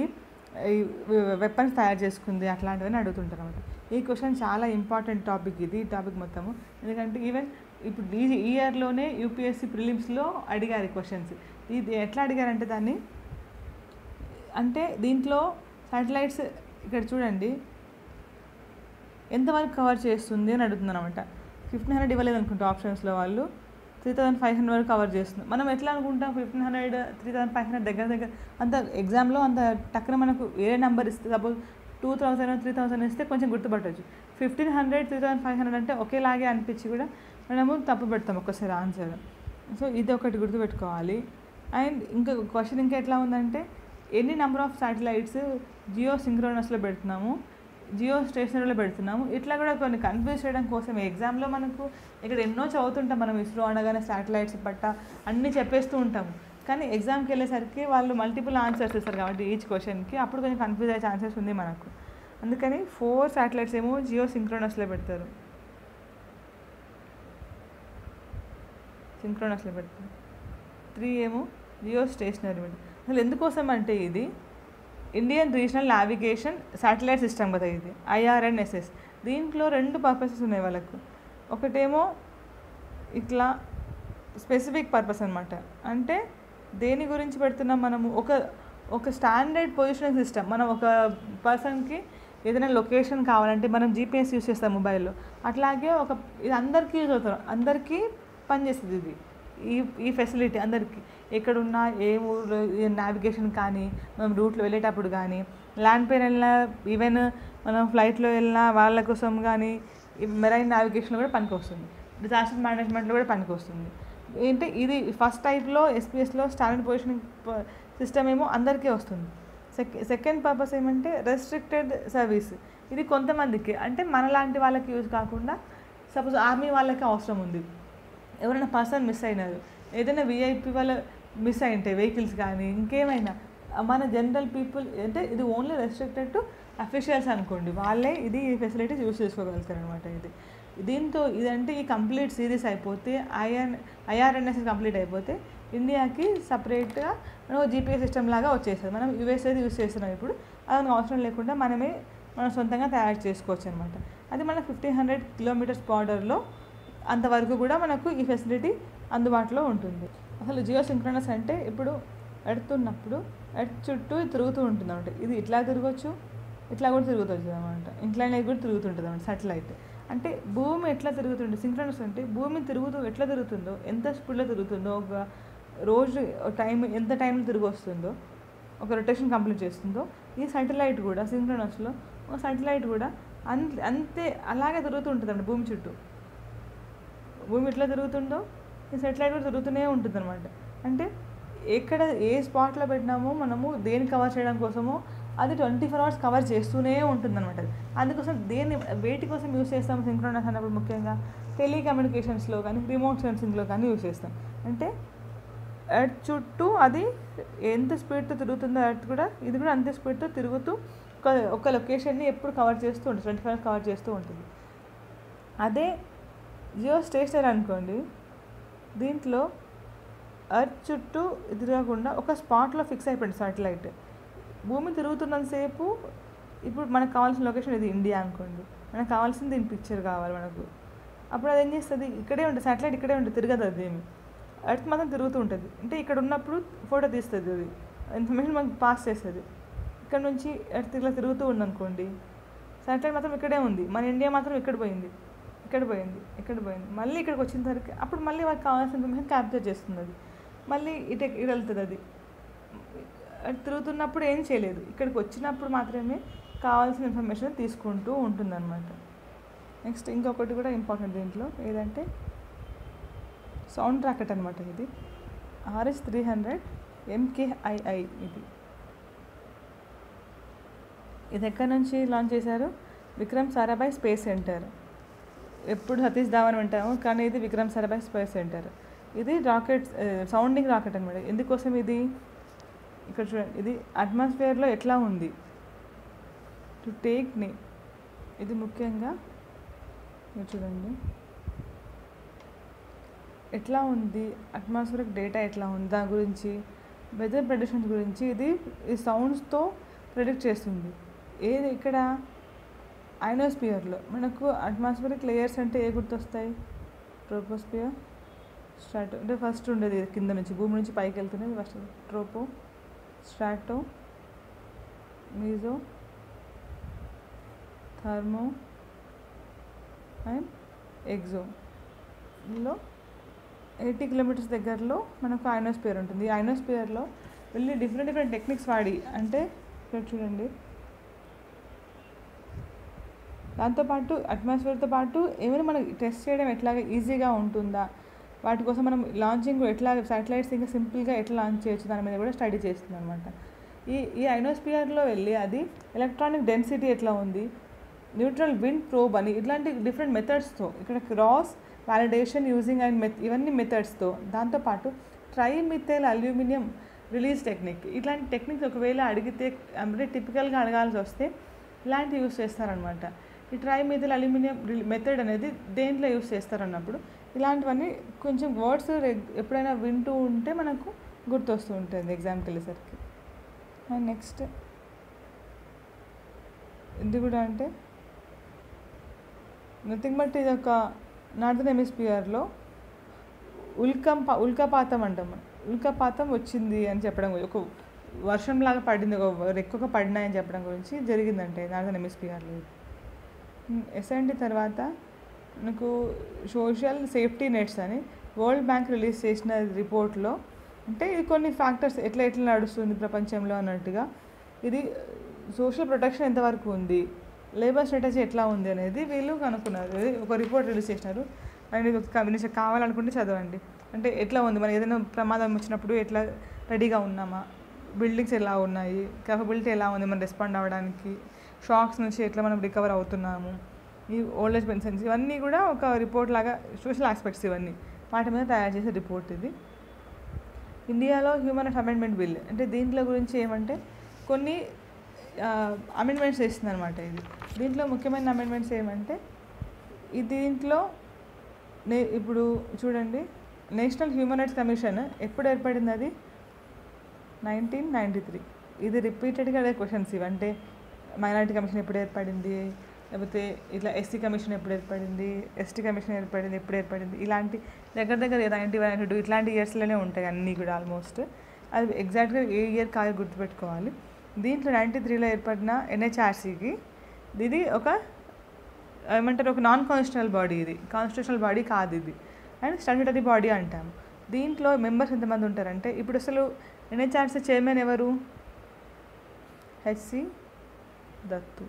వెపన్స్ తయారు చేసుకుంది అట్లాంటివని అడుగుతుంటారు అనమాట ఈ క్వశ్చన్ చాలా ఇంపార్టెంట్ టాపిక్ ఇది ఈ టాపిక్ మొత్తము ఎందుకంటే ఈవెన్ ఇప్పుడు ఈ ఈ ఇయర్లోనే యూపీఎస్సీ ప్రిలిమ్స్లో అడిగారు ఈ క్వశ్చన్స్ ఇది ఎట్లా అడిగారంటే దాన్ని అంటే దీంట్లో శాటిలైట్స్ ఇక్కడ చూడండి ఎంతవరకు కవర్ చేస్తుంది అని అడుగుతుంది అనమాట ఫిఫ్టీన్ హండ్రెడ్ ఇవ్వలేదు అనుకుంటా ఆప్షన్స్లో వాళ్ళు త్రీ థౌసండ్ ఫైవ్ హండ్రెడ్ వరకు కవర్ చేస్తుంది మనం ఎట్లా అనుకుంటాం fifteen hundred three thousand five hundred దగ్గర దగ్గర అంత ఎగ్జామ్లో అంత టక్కున మనకు వేరే నెంబర్ ఇస్తే suppose two thousand three thousand ఇస్తే కొంచెం గుర్తుపట్టవచ్చు fifteen hundred three thousand five hundred అంటే ఒకేలాగే అనిపించి కూడా మనము తప్పు పెడతాం ఒక్కసారి ఆన్సర్ సో ఇది ఒకటి గుర్తుపెట్టుకోవాలి అండ్ ఇంకా క్వశ్చన్ ఇంకా ఎట్లా ఉందంటే ఎన్ని నెంబర్ ఆఫ్ శాటిలైట్స్ జియో సింక్రోనస్లో పెడుతున్నాము జియో స్టేషనరీలో పెడుతున్నాము ఇట్లా కూడా కొన్ని కన్ఫ్యూజ్ చేయడం కోసం ఎగ్జామ్లో మనకు ఇక్కడ ఎన్నో చదువుతుంటాం మనం ఇస్రో అనగానే శాటిలైట్స్ పట్ట అన్నీ చెప్పేస్తూ ఉంటాము కానీ ఎగ్జామ్కి వెళ్ళేసరికి వాళ్ళు మల్టిపుల్ ఆన్సర్స్ ఇస్తారు కాబట్టి ఈచ్ క్వశ్చన్కి అప్పుడు కొంచెం కన్ఫ్యూజ్ అయ్యే ఛాన్సెస్ ఉంది మనకు అందుకని ఫోర్ శాటిలైట్స్ ఏమో జియో సింక్రోనస్లో పెడతారు సింక్రోనస్లో పెడతారు త్రీ ఏమో జియో స్టేషనరీ పెడతారు అసలు ఎందుకోసం అంటే ఇది Indian regional navigation satellite system కదా ఇది ఐఆర్ఎన్ఎస్ఎస్ దీంట్లో రెండు పర్పసెస్ ఉన్నాయి వాళ్ళకు ఒకటేమో ఇట్లా స్పెసిఫిక్ పర్పస్ అనమాట అంటే దేని గురించి పెడుతున్నాం మనము ఒక ఒక స్టాండర్డ్ పొజిషనింగ్ సిస్టమ్ మనం ఒక పర్సన్కి ఏదైనా లొకేషన్ కావాలంటే మనం జీపీఎస్ యూస్ చేస్తాం మొబైల్లో అట్లాగే ఒక ఇది అందరికీ యూజ్ అవుతారు అందరికీ పనిచేస్తుంది ఇది ఈ ఈ ఫెసిలిటీ అందరికీ ఎక్కడున్నా ఏ ఊళ్ళో నావిగేషన్ కానీ మనం రూట్లో వెళ్ళేటప్పుడు కానీ ల్యాండ్ పైన వెళ్ళినా ఈవెన్ మనం ఫ్లైట్లో వెళ్ళినా వాళ్ళ కోసం కానీ మెరైన్ నావిగేషన్లో కూడా పనికి వస్తుంది డిజాస్టర్ మేనేజ్మెంట్లో కూడా పనికి వస్తుంది ఏంటి ఇది ఫస్ట్ టైప్లో ఎస్పీఎస్లో స్టాండర్డ్ పొజిషనింగ్ సిస్టమ్ ఏమో అందరికీ వస్తుంది సెక్ సెకండ్ పర్పస్ ఏమంటే రెస్ట్రిక్టెడ్ సర్వీస్ ఇది కొంతమందికి అంటే మనలాంటి వాళ్ళకి యూజ్ కాకుండా సపోజ్ ఆర్మీ వాళ్ళకి అవసరం ఉంది ఎవరైనా పర్సన్ మిస్ అయినారు ఏదైనా విఐపి వాళ్ళ మిస్ అయింటాయి వెహికల్స్ కానీ ఇంకేమైనా మన జనరల్ పీపుల్ అంటే ఇది ఓన్లీ రెస్ట్రిక్టెడ్ టు అఫీషియల్స్ అనుకోండి వాళ్ళే ఇది ఈ ఫెసిలిటీస్ యూస్ చేసుకోగలుగుతారు అనమాట ఇది దీంతో ఇదంటే ఈ కంప్లీట్ సిరీస్ అయిపోతే ఐఎన్ ఐఆర్ఎన్ఎస్ కంప్లీట్ అయిపోతే ఇండియాకి సపరేట్గా మనం జీపీఎస్ సిస్టమ్ లాగా వచ్చేస్తుంది మనం యూఎస్ఏ యూస్ చేస్తున్నాం ఇప్పుడు అది అవసరం లేకుండా మనమే మనం సొంతంగా తయారు చేసుకోవచ్చు అనమాట అది మన ఫిఫ్టీన్ హండ్రెడ్ కిలోమీటర్స్ బార్డర్లో అంతవరకు కూడా మనకు ఈ ఫెసిలిటీ అందుబాటులో ఉంటుంది అసలు జియో సింక్రోనస్ అంటే ఇప్పుడు ఎడుతున్నప్పుడు ఎడ్ చుట్టూ తిరుగుతూ ఉంటుంది అనమాట ఇది ఇట్లా తిరగచ్చు ఇట్లా కూడా తిరుగుతుంది అనమాట ఇంక్లైన్ అయి కూడా తిరుగుతుంటుంది అనమాట సాటిలైట్ అంటే భూమి ఎట్లా తిరుగుతుంది సింక్రోనస్ అంటే భూమి తిరుగుతూ ఎట్లా తిరుగుతుందో ఎంత స్పీడ్లో తిరుగుతుందో ఒక రోజు టైం ఎంత టైంలో తిరిగి వస్తుందో ఒక రొటేషన్ కంప్లీట్ చేస్తుందో ఈ సాటిలైట్ కూడా సింక్రోనస్లో ఒక సాటిలైట్ కూడా అన్ అంతే అలాగే తిరుగుతూ ఉంటుంది భూమి చుట్టూ భూమి ఎట్లా తిరుగుతుందో ఈ సెటిలైట్ కూడా తిరుగుతూనే ఉంటుంది అనమాట అంటే ఎక్కడ ఏ స్పాట్లో పెట్టినామో మనము దేన్ని కవర్ చేయడం కోసమో అది ట్వంటీ ఫోర్ అవర్స్ కవర్ చేస్తూనే ఉంటుంది అనమాట అందుకోసం దేన్ని వేటి కోసం యూస్ చేస్తాం సింక్రోనస్ అన్నప్పుడు ముఖ్యంగా టెలికమ్యూనికేషన్స్లో కానీ రిమోట్ సెన్సింగ్లో కానీ యూస్ చేస్తాం అంటే ఎర్త్ చుట్టూ అది ఎంత స్పీడ్తో తిరుగుతుందో ఎర్త్ కూడా ఇది కూడా అంతే స్పీడ్తో తిరుగుతూ ఒక ఒక లొకేషన్ని ఎప్పుడు కవర్ చేస్తూ ఉంటుంది ట్వంటీ ఫోర్ అవర్స్ కవర్ చేస్తూ ఉంటుంది అదే జియో స్టేషనరీ అనుకోండి దీంట్లో ఎర్త్ చుట్టూ తిరగకుండా ఒక స్పాట్లో ఫిక్స్ అయిపోయింది సాటిలైట్ భూమి తిరుగుతున్నంతసేపు ఇప్పుడు మనకు కావాల్సిన లొకేషన్ ఇది ఇండియా అనుకోండి మనకు కావాల్సింది దీని పిక్చర్ కావాలి మనకు అప్పుడు అది ఏం చేస్తుంది ఇక్కడే ఉంటుంది సాటిలైట్ ఇక్కడే ఉంటుంది తిరగదు అది ఏమి ఎర్త్ మాత్రం తిరుగుతూ ఉంటుంది అంటే ఇక్కడ ఉన్నప్పుడు ఫోటో తీస్తుంది అది ఇన్ఫర్మేషన్ మనకు పాస్ చేస్తుంది ఇక్కడ నుంచి ఎర్త్ ఇలా తిరుగుతూ ఉంది అనుకోండి సాటిలైట్ మాత్రం ఇక్కడే ఉంది మన ఇండియా మాత్రం ఇక్కడ పోయింది ఇక్కడ పోయింది ఇక్కడ పోయింది మళ్ళీ ఇక్కడికి వచ్చిన తర్వాత అప్పుడు మళ్ళీ వాళ్ళకి కావాల్సిన ఇన్ఫర్మేషన్ క్యాప్చర్ చేస్తుంది అది మళ్ళీ ఇటు ఇటు వెళ్తుంది అది తిరుగుతున్నప్పుడు ఏం చేయలేదు ఇక్కడికి వచ్చినప్పుడు మాత్రమే కావాల్సిన ఇన్ఫర్మేషన్ తీసుకుంటూ ఉంటుందన్నమాట నెక్స్ట్ ఇంకొకటి కూడా ఇంపార్టెంట్ దీంట్లో ఏదంటే సౌండ్ రాకెట్ అనమాట ఇది ఆర్ఎస్ త్రీ హండ్రెడ్ ఎంకేఐఐ ఇది ఇది ఎక్కడి నుంచి లాంచ్ చేశారు విక్రమ్ సారాభాయ్ స్పేస్ సెంటర్ ఎప్పుడు సతీష్ ధావన్ వింటాము కానీ ఇది విక్రమ్ సారాభాయ్ స్పేస్ సెంటర్ ఇది రాకెట్ సౌండింగ్ రాకెట్ అనమాట ఎందుకోసం ఇది ఇక్కడ చూడండి ఇది అట్మాస్ఫియర్లో ఎట్లా ఉంది టు టేక్ ని ఇది ముఖ్యంగా మీరు చూడండి ఎట్లా ఉంది అట్మాస్ఫియరిక్ డేటా ఎట్లా ఉంది దాని గురించి వెదర్ ప్రెడిక్షన్స్ గురించి ఇది ఈ సౌండ్స్తో ప్రెడిక్ట్ చేస్తుంది ఏది ఇక్కడ ఐనోస్పియర్లో మనకు అట్మాస్ఫియరిక్ లేయర్స్ అంటే ఏ గుర్తొస్తాయి ట్రోపోస్పియర్ స్ట్రాటో అంటే ఫస్ట్ ఉండేది కింద నుంచి భూమి నుంచి పైకి వెళ్తున్నది first tropo strato meso thermo and exo లో ఎయిటీ కిలోమీటర్స్ దగ్గరలో మనకు ఐనోస్పియర్ ఉంటుంది ఈ ఐనోస్పియర్లో వెళ్ళి డిఫరెంట్ డిఫరెంట్ టెక్నిక్స్ వాడి అంటే ఇక్కడ చూడండి దాంతోపాటు అట్మాస్ఫియర్తో పాటు ఏమైనా మనం టెస్ట్ చేయడం ఎట్లాగా ఈజీగా ఉంటుందా వాటి కోసం మనం లాంచింగ్ ఎట్లా సాటిలైట్స్ ఇంకా సింపుల్గా ఎట్లా లాంచ్ చేయొచ్చు దాని మీద కూడా స్టడీ చేస్తుంది అనమాట ఈ ఈ ఐనోస్పియర్లో వెళ్ళి అది ఎలక్ట్రానిక్ డెన్సిటీ ఎట్లా ఉంది న్యూట్రల్ విండ్ ప్రోబ్ అని ఇట్లాంటి డిఫరెంట్ మెథడ్స్తో ఇక్కడ cross validation using and meth ఇవన్నీ మెథడ్స్తో దాంతోపాటు ట్రైమిథైల్ అల్యూమినియం రిలీజ్ టెక్నిక్ ఇట్లాంటి టెక్నిక్స్ ఒకవేళ అడిగితే అంటే టిపికల్గా అడగాల్సి వస్తే ఇలాంటి యూస్ చేస్తారనమాట ఈ ట్రైమిథైల్ అల్యూమినియం మెథడ్ అనేది దేంట్లో యూస్ చేస్తారన్నప్పుడు ఇలాంటివన్నీ కొంచెం వర్డ్స్ ఎప్పుడైనా వింటూ ఉంటే మనకు గుర్తొస్తూ ఉంటుంది ఎగ్జామ్కి వెళ్ళేసరికి అండ్ నెక్స్ట్ ఇది కూడా అంటే నథింగ్ బట్ ఇది ఒక నార్థన్ హెమిస్పియర్లో ఉల్కం ఉల్కపాతం అంటాం మనం ఉల్కపాతం వచ్చింది అని చెప్పడం ఒక వర్షంలాగా పడింది ఒక ఎక్కువగా పడినాయని చెప్పడం గురించి జరిగిందంటే నార్థన్ హెమిస్పియర్లో ఎస్ఎన్టీ తర్వాత మనకు సోషల్ సేఫ్టీ నెట్స్ అని వరల్డ్ బ్యాంక్ రిలీజ్ చేసిన రిపోర్ట్లో అంటే ఇది కొన్ని ఫ్యాక్టర్స్ ఎట్లా ఎట్లా నడుస్తుంది ప్రపంచంలో అన్నట్టుగా ఇది సోషల్ ప్రొటెక్షన్ ఎంతవరకు ఉంది లేబర్ స్ట్రాటజీ ఎట్లా ఉంది అనేది వీళ్ళు కనుక్కున్నారు ఇది ఒక రిపోర్ట్ రిలీజ్ చేసినారు అండ్ ఇది ఒక మీరు కావాలనుకుంటే చదవండి అంటే ఎట్లా ఉంది మనం ఏదైనా ప్రమాదం వచ్చినప్పుడు ఎట్లా రెడీగా ఉన్నామా బిల్డింగ్స్ ఎలా ఉన్నాయి కేపబిలిటీ ఎలా ఉంది మనం రెస్పాండ్ అవ్వడానికి షాక్స్ నుంచి ఎట్లా మనం రికవర్ అవుతున్నాము ఈ ఓల్డ్ ఏజ్ పెన్షన్స్ ఇవన్నీ కూడా ఒక రిపోర్ట్ లాగా సోషల్ ఆస్పెక్ట్స్ ఇవన్నీ వాటి మీద తయారు చేసే రిపోర్ట్ ఇది ఇండియాలో హ్యూమన్ రైట్స్ అమెండ్మెంట్ బిల్ అంటే దీంట్లో గురించి ఏమంటే కొన్ని అమెండ్మెంట్స్ చేస్తుంది అనమాట ఇది దీంట్లో ముఖ్యమైన అమెండ్మెంట్స్ ఏమంటే ఈ దీంట్లో నే ఇప్పుడు చూడండి నేషనల్ హ్యూమన్ రైట్స్ కమిషన్ ఎప్పుడు ఏర్పడింది అది నైన్టీన్ నైంటీ త్రీ ఇది రిపీటెడ్గా అదే క్వశ్చన్స్ ఇవి అంటే మైనారిటీ కమిషన్ ఎప్పుడు ఏర్పడింది లేకపోతే ఇట్లా ఎస్సీ కమిషన్ ఎప్పుడు ఏర్పడింది ఎస్టీ కమిషన్ ఏర్పడింది ఎప్పుడు ఏర్పడింది ఇలాంటి దగ్గర దగ్గర నైంటీ వన్ నైంటీ టూ ఇట్లాంటి ఇయర్స్లోనే ఉంటాయి అన్నీ కూడా ఆల్మోస్ట్ అది ఎగ్జాక్ట్గా ఏ ఇయర్ కాదు గుర్తుపెట్టుకోవాలి దీంట్లో నైంటీ త్రీలో ఏర్పడిన ఎన్హెచ్ఆర్సీకి ఇది ఒక ఏమంటారు ఒక నాన్ కాన్స్టిట్యూషనల్ బాడీ ఇది కాన్స్టిట్యూషనల్ బాడీ కాదు ఇది అండ్ స్టాట్యూటరీ బాడీ అంటాం దీంట్లో మెంబర్స్ ఎంతమంది ఉంటారంటే ఇప్పుడు అసలు ఎన్హెచ్ఆర్సీ చైర్మన్ ఎవరు హెచ్సి దత్తు